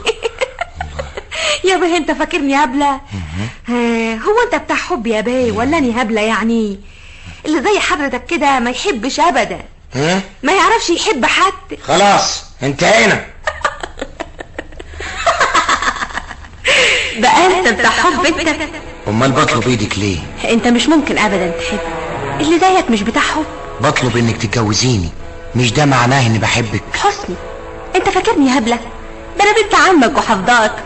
يا بيه انت فاكرني هبلة ها، هو انت بتاع حب يا بيه ولا اني هبلة يعني اللي زي حضرتك كده ما يحبش ابدا ها ما يعرفش يحب حد خلاص انتهينا بقى انت بتاع حب انت امال بطلب ايدك ليه انت مش ممكن ابدا تحب اللي زيك مش بتاع حب بطلب انك تتجوزيني مش ده معناه اني بحبك حسني انت فاكرني هبلة ده انا بنت عمك وحفظاك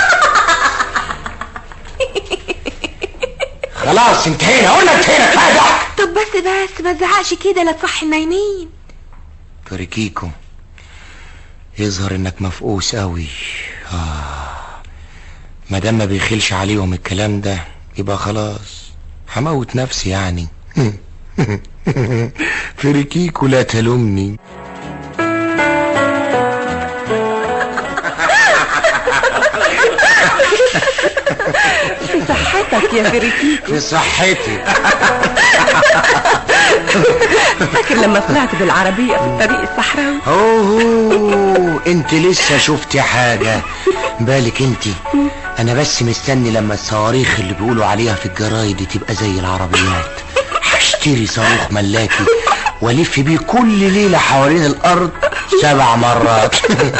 خلاص انتهينا قلنا انتهينا كفايه ضحك طب بس بس ما تزعقش كده لا تصحي النايمين تركيكو يظهر انك مفقوس قوي آه. ما دام ما بيخلش عليهم الكلام ده يبقى خلاص هموت نفسي يعني فريكيكو لا تلومني في صحتك يا فريكيكو في صحتي فاكر لما طلعت بالعربية في الطريق الصحراوي اوه انت لسه شفتي حاجة بالك انت انا بس مستني لما الصواريخ اللي بيقولوا عليها في الجرايد دي تبقى زي العربيات هشتري صاروخ ملاكي والف بيه كل ليلة حوالين الارض سبع مرات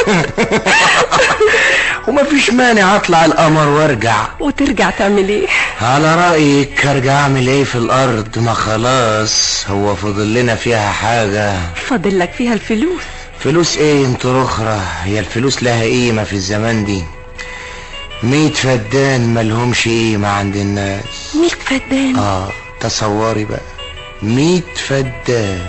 ومفيش مانع اطلع القمر وارجع وترجع تعمل ايه على رأيك ارجع اعمل ايه في الارض ما خلاص هو فضل لنا فيها حاجة فاضل لك فيها الفلوس فلوس ايه انت رخرة هي الفلوس لها قيمة في الزمان دي ميت فدان ملهمش قيمة عند الناس ميت فدان اه تصوري بقى ميت فدان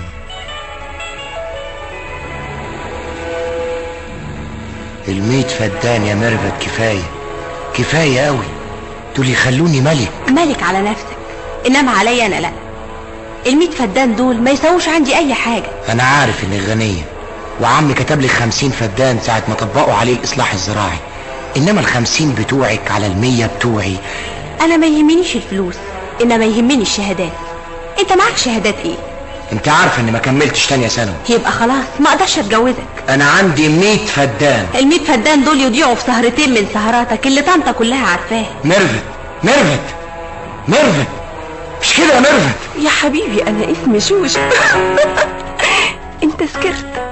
الميت فدان يا ميرفت كفاية كفاية قوي دول يخلوني ملك مالك على نفسك انما عليا انا لا الميت فدان دول ما يسووش عندي اي حاجة انا عارف انك غنية وعمي كتب لك خمسين فدان ساعة ما طبقوا عليه الاصلاح الزراعي انما الخمسين بتوعك على المية بتوعي انا ما يهمنيش الفلوس انما يهمني الشهادات انت معاك شهادات ايه انت عارف اني ما كملتش تانية ثانوي يبقى خلاص ما اقدرش اتجوزك انا عندي ميت فدان الميت فدان دول يضيعوا في سهرتين من سهراتك اللي طنطا كلها عارفاها ميرفت ميرفت ميرفت مش كده يا ميرفت يا حبيبي انا اسمي شوش انت سكرت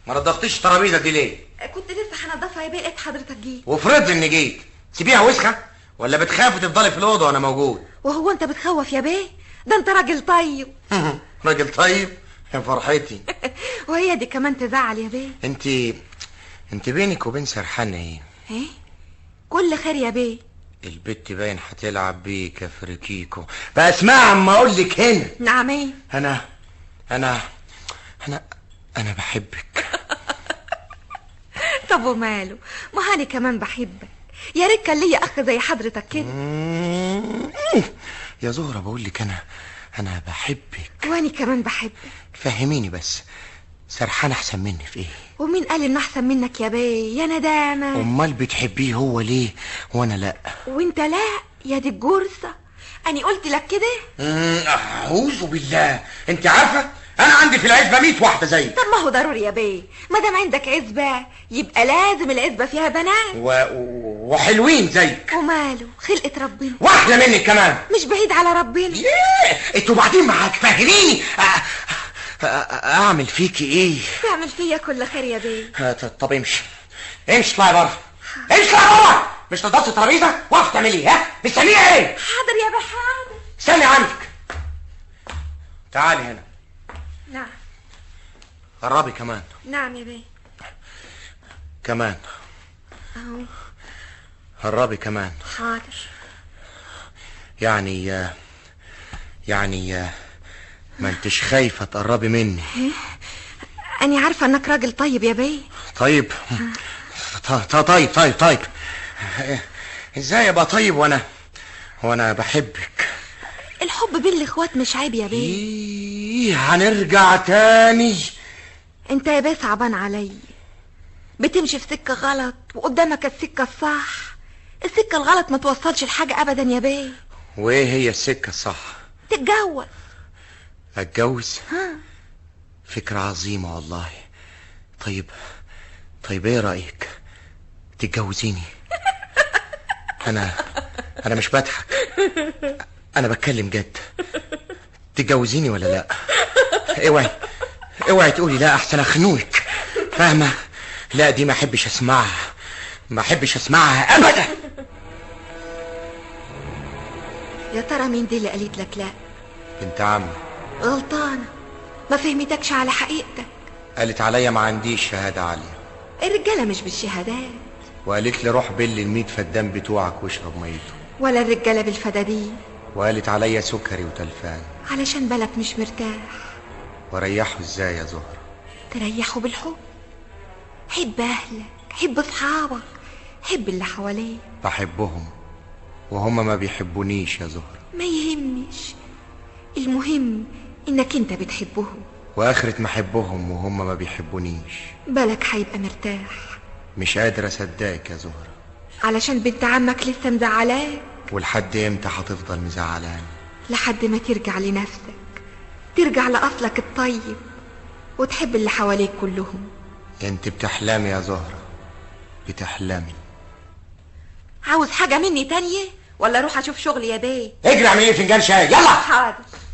ما نضفتيش الترابيزه دي ليه كنت لسه هنضفها يا بيه لقيت حضرتك جيت وافرض اني جيت سيبيها وسخه ولا بتخافي تفضلي في الاوضه وانا موجود وهو انت بتخوف يا بيه ده انت راجل طيب راجل طيب يا فرحتي وهي دي كمان تزعل يا بيه انت انت بينك وبين سرحان ايه ايه كل خير يا بيه البت باين هتلعب بيك يا فريكيكو بقى اسمع اما اقول لك هنا نعم ايه انا انا انا انا بحبك طب وماله ما هاني كمان بحبك يا ريت كان ليا اخ زي حضرتك كده يا زهرة بقول لك انا انا بحبك واني كمان بحبك فهميني بس سرحان احسن مني في ايه ومين قال انه احسن منك يا بيه يا ندامه امال بتحبيه هو ليه وانا لا وانت لا يا دي الجرثه اني قلت لك كده مم، اعوذ بالله انت عارفه انا عندي في العزبه 100 واحده زيك طب ما هو ضروري يا بيه ما دام عندك عزبه يبقى لازم العزبه فيها بنات و... و- وحلوين زيك وماله خلقة ربنا واحده منك كمان مش بعيد على ربنا انتوا بعدين ما هتفهميني أ- أ- اعمل فيكي ايه تعمل فيا كل خير يا بيه ها، ط- طب امشي امشي اطلعي بره امشي اطلعي بره مش نضفت الترابيزه واقف تعملي إيه؟ ها مستنيه ايه حاضر يا بيه حاضر استني عندك تعالي هنا نعم قربي كمان نعم يا بيه كمان اهو قربي كمان حاضر يعني آه، يعني آه، ما انتش خايفه تقربي مني إيه؟ اني عارفه انك راجل طيب يا بيه طيب ط- ط- طيب طيب طيب ازاي ابقى طيب وانا وانا بحبك الحب بين الاخوات مش عيب يا بيه ايه هنرجع تاني انت يا بيه صعبان علي بتمشي في سكه غلط وقدامك السكه الصح السكه الغلط ما توصلش لحاجه ابدا يا بيه وايه هي السكه الصح تتجوز اتجوز ها فكره عظيمه والله طيب طيب ايه رايك تتجوزيني انا انا مش بضحك انا بتكلم جد تتجوزيني ولا لا اوعي اوعي تقولي لا احسن اخنوك فاهمه لا دي ما احبش اسمعها ما احبش اسمعها ابدا يا ترى مين دي اللي قالت لك لا بنت عمي غلطانه ما فهمتكش على حقيقتك قالت عليا ما عنديش شهاده عاليه الرجاله مش بالشهادات وقالت لي روح بل الميت فدان بتوعك واشرب ميته ولا الرجاله بالفدادين وقالت عليا سكري وتلفان علشان بالك مش مرتاح وريحه ازاي يا زهرة تريحه بالحب حب اهلك حب اصحابك حب اللي حواليك بحبهم وهم ما بيحبونيش يا زهرة ما يهمش المهم انك انت بتحبهم واخرة ما احبهم وهم ما بيحبونيش بالك هيبقى مرتاح مش قادر اصدقك يا زهرة علشان بنت عمك لسه مزعلاك ولحد امتى هتفضل مزعلاني لحد ما ترجع لنفسك ترجع لأصلك الطيب وتحب اللي حواليك كلهم انت بتحلمي يا زهرة بتحلمي عاوز حاجة مني تانية ولا اروح اشوف شغل يا بيه اجري اعمل ايه فنجان شاي يلا حاضر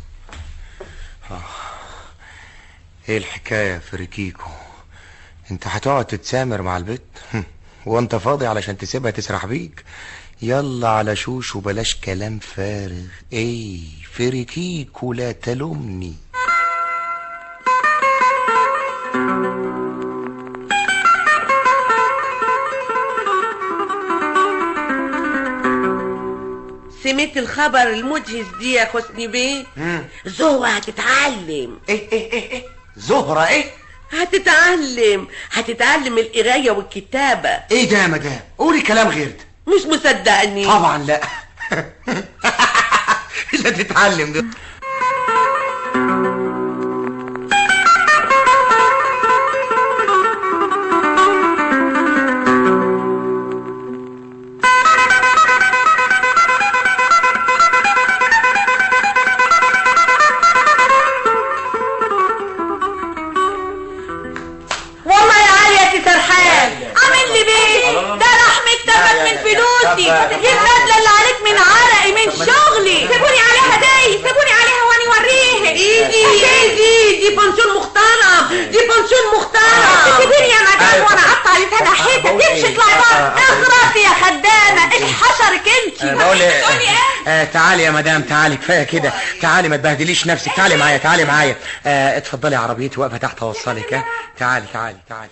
ايه الحكاية يا فريكيكو انت هتقعد تتسامر مع البت وانت فاضي علشان تسيبها تسرح بيك يلا على شوش وبلاش كلام فارغ ايه فريكيكو لا تلومني سمعت الخبر المدهش دي يا حسني بيه زهرة هتتعلم ايه ايه ايه ايه زهرة ايه هتتعلم هتتعلم القراية والكتابة ايه ده يا مدام قولي كلام غير ده مش مصدقني طبعا لا لا تتعلم ده والله يا علي يا سي سرحان عامل لي بيه ده رحمة تفت من فلوسي دي البدلة اللي عليك من عرقي من شغلي سيبوني عليها دي سيبوني عليها واني وريها ايدي ايدي دي بنشون محترم دي بنشون محترم تعالي يا مدام تعالي كفايه كده تعالي ما تبهدليش نفسك تعالي معايا تعالي معايا آه اتفضلي عربيتي واقفه تحت اوصلك ها تعالي تعالي تعالي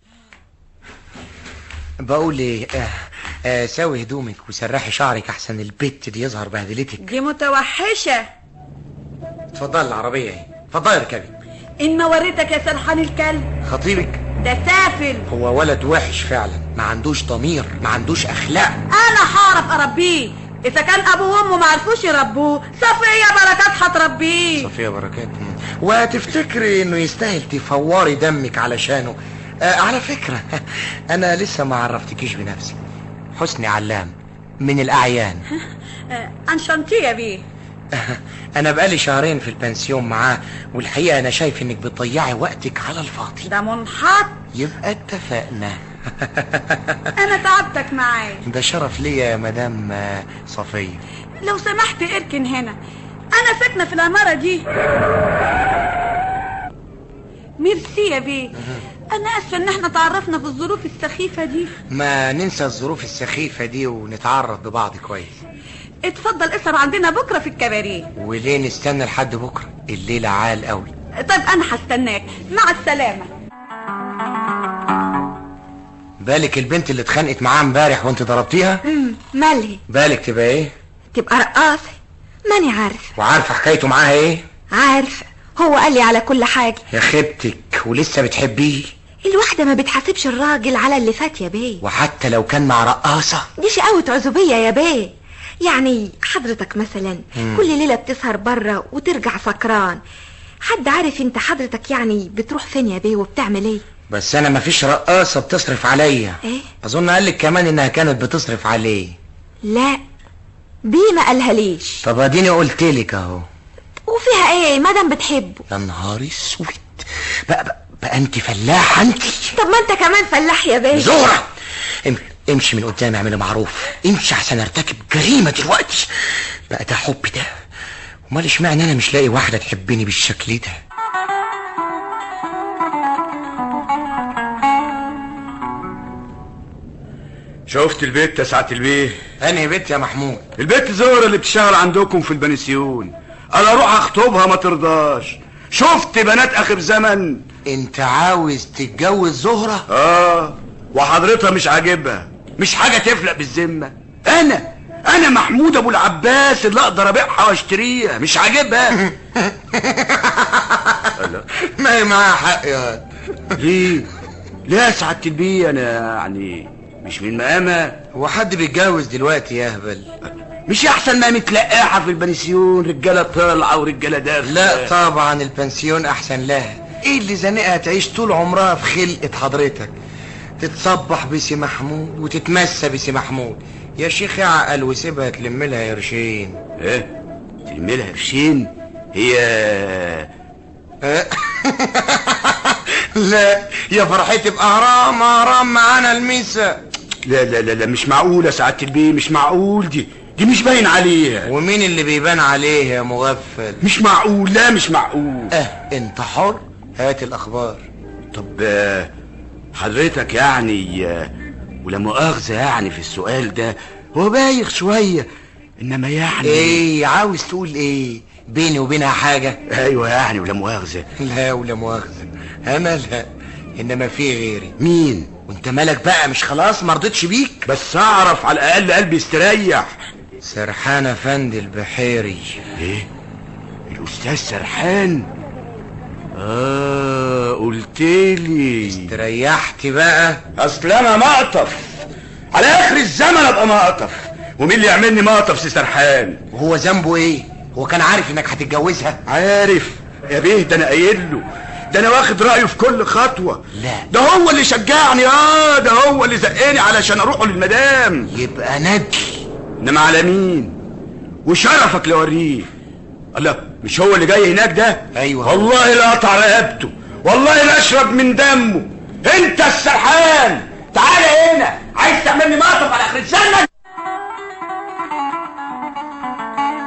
بقول ايه آه آه ساوي هدومك وسرحي شعرك احسن البت دي يظهر بهدلتك دي متوحشة اتفضلي العربيه اهي اتفضلي اركبي إن ما وريتك يا سرحان الكلب خطيبك ده سافل هو ولد وحش فعلا ما عندوش ضمير ما عندوش اخلاق أنا هعرف أربيه إذا كان أبوه وأمه ما عرفوش يربوه صفية بركات هتربيه صفية بركات مم. وتفتكري انه يستاهل تفوري دمك علشانه آه على فكرة انا لسه ما عرفتكيش بنفسي حسني علام من الاعيان آه، أنشنتيه بيه انا بقالي شهرين في البنسيون معاه والحقيقة انا شايف انك بتضيعي وقتك على الفاضي ده منحط يبقى اتفقنا أنا تعبتك معايا ده شرف ليا يا مدام آه، صفية لو سمحت اركن هنا أنا ساكنة في العمارة دي ميرسي يا بيه أنا آسفة إن احنا تعرفنا في الظروف السخيفة دي ما ننسى الظروف السخيفة دي ونتعرف ببعض كويس اتفضل اسهر عندنا بكرة في الكباريه وليه نستنى لحد بكرة الليلة عال قوي طيب أنا هستناك مع السلامة بالك البنت اللي اتخانقت معاها امبارح وانت ضربتيها امم مالي بالك تبقى ايه تبقى رقاصة ماني عارف وعارفه حكايته معاها ايه عارفة هو قال لي على كل حاجة يا خيبتك ولسه بتحبيه الواحدة ما بتحاسبش الراجل على اللي فات يا بيه وحتى لو كان مع رقاصة دي شقاوة عزوبية يا بيه يعني حضرتك مثلا مم. كل ليلة بتسهر بره وترجع سكران حد عارف انت حضرتك يعني بتروح فين يا بيه وبتعمل ايه بس انا مفيش رقاصة بتصرف عليا ايه اظن قالك كمان انها كانت بتصرف عليه لا دي ما قالها ليش طب اديني قلتلك اهو وفيها ايه مادام بتحبه يا نهار اسود بقى, بقى, بقى انت فلاحة انت طب ما انت كمان فلاح يا بيه زهرة ام- امشي من قدامي اعملي معروف امشي عشان ارتكب جريمة دلوقتي بقى ده حب ده امال اشمعنى انا مش لاقي واحدة تحبني بالشكل ده شفت البيت يا سعاده البيه انهي بيت يا محمود البيت زهرة اللي بتشتغل عندكم في البنسيون انا اروح اخطبها ما ترضاش شفت بنات اخر زمن انت عاوز تتجوز زهرة اه وحضرتها مش عاجبها مش حاجة تفلق بالذمة انا انا محمود ابو العباس اللي اقدر ابيعها واشتريها مش عاجبها ما هي معاها حق يا واد. ليه ليه يا سعاده البيه انا يعني مش من مقامها هو حد بيتجوز دلوقتي يا هبل مش احسن ما متلقاحه في البنسيون رجاله طالعه ورجاله داخله لا طبعا البنسيون احسن لها ايه اللي زنقها تعيش طول عمرها في خلقة حضرتك تتصبح بسي محمود وتتمسى بسي محمود يا شيخ اعقل وسيبها تلم لها قرشين ايه تلم لها قرشين هي لا يا فرحتي بأهرام أهرام معانا الميسة لا لا لا لا مش معقول يا سعاده البيه مش معقول دي دي مش باين عليها ومين اللي بيبان عليه يا مغفل مش معقول لا مش معقول اه انت حر هات الاخبار طب آه، حضرتك يعني آه، ولا مؤاخذة يعني في السؤال ده هو بايخ شوية انما يعني ايه عاوز تقول ايه بيني وبينها حاجة ايوه يعني ولا مؤاخذة لا ولا مؤاخذة انا لا انما في غيري مين وانت مالك بقى مش خلاص مرضتش بيك بس اعرف على الاقل قلبي يستريح سرحان افندي البحيري ايه الاستاذ سرحان اه قلتلي استريحت بقى اصل انا مقطف على اخر الزمن ابقى مقطف ومين اللي يعملني مقطف سي سرحان وهو ذنبه ايه هو كان عارف انك هتتجوزها عارف يا بيه ده انا قايل له ده انا واخد رايه في كل خطوه لا ده هو اللي شجعني اه ده هو اللي زقني علشان اروحه للمدام يبقى ندل انما على مين وشرفك لوريه الله مش هو اللي جاي هناك ده ايوه والله لا اقطع رقبته والله لا اشرب من دمه انت السرحان تعالى هنا عايز تعملني مقطف على اخر الزمن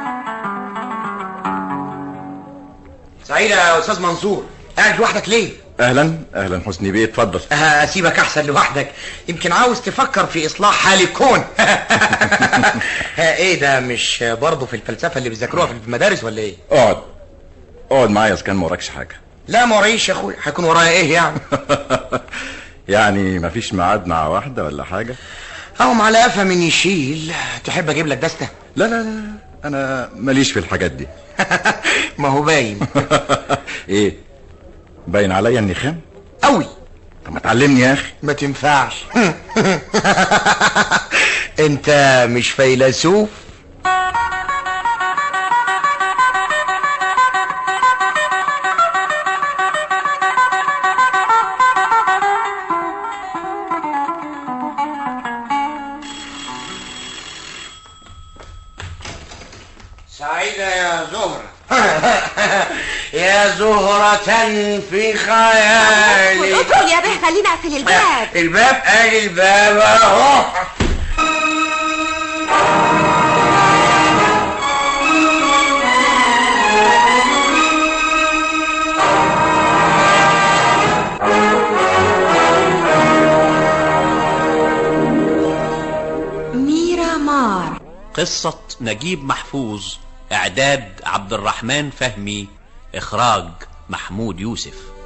سعيدة يا استاذ منصور قاعد لوحدك ليه اهلا اهلا حسني بيه اتفضل آه، اسيبك احسن لوحدك يمكن عاوز تفكر في اصلاح حال الكون ها، ايه ده مش برضه في الفلسفه اللي بيذاكروها في المدارس ولا ايه اقعد اقعد معايا اذا كان ما وراكش حاجه لا ما ورايش يا اخويا هيكون ورايا ايه يعني يعني مفيش ميعاد مع واحده ولا حاجه اهو على قفا من يشيل تحب اجيب لك دستة لا لا لا انا ماليش في الحاجات دي ما هو باين ايه باين عليا اني خام قوي طب ما تعلمني يا اخي ما تنفعش انت مش فيلسوف سعيدة يا زهرة يا زهرة في خيالي ادخل يا بيه خليني اقفل الباب الباب قال الباب اهو ميرا مار قصة نجيب محفوظ إعداد عبد الرحمن فهمي إخراج محمود يوسف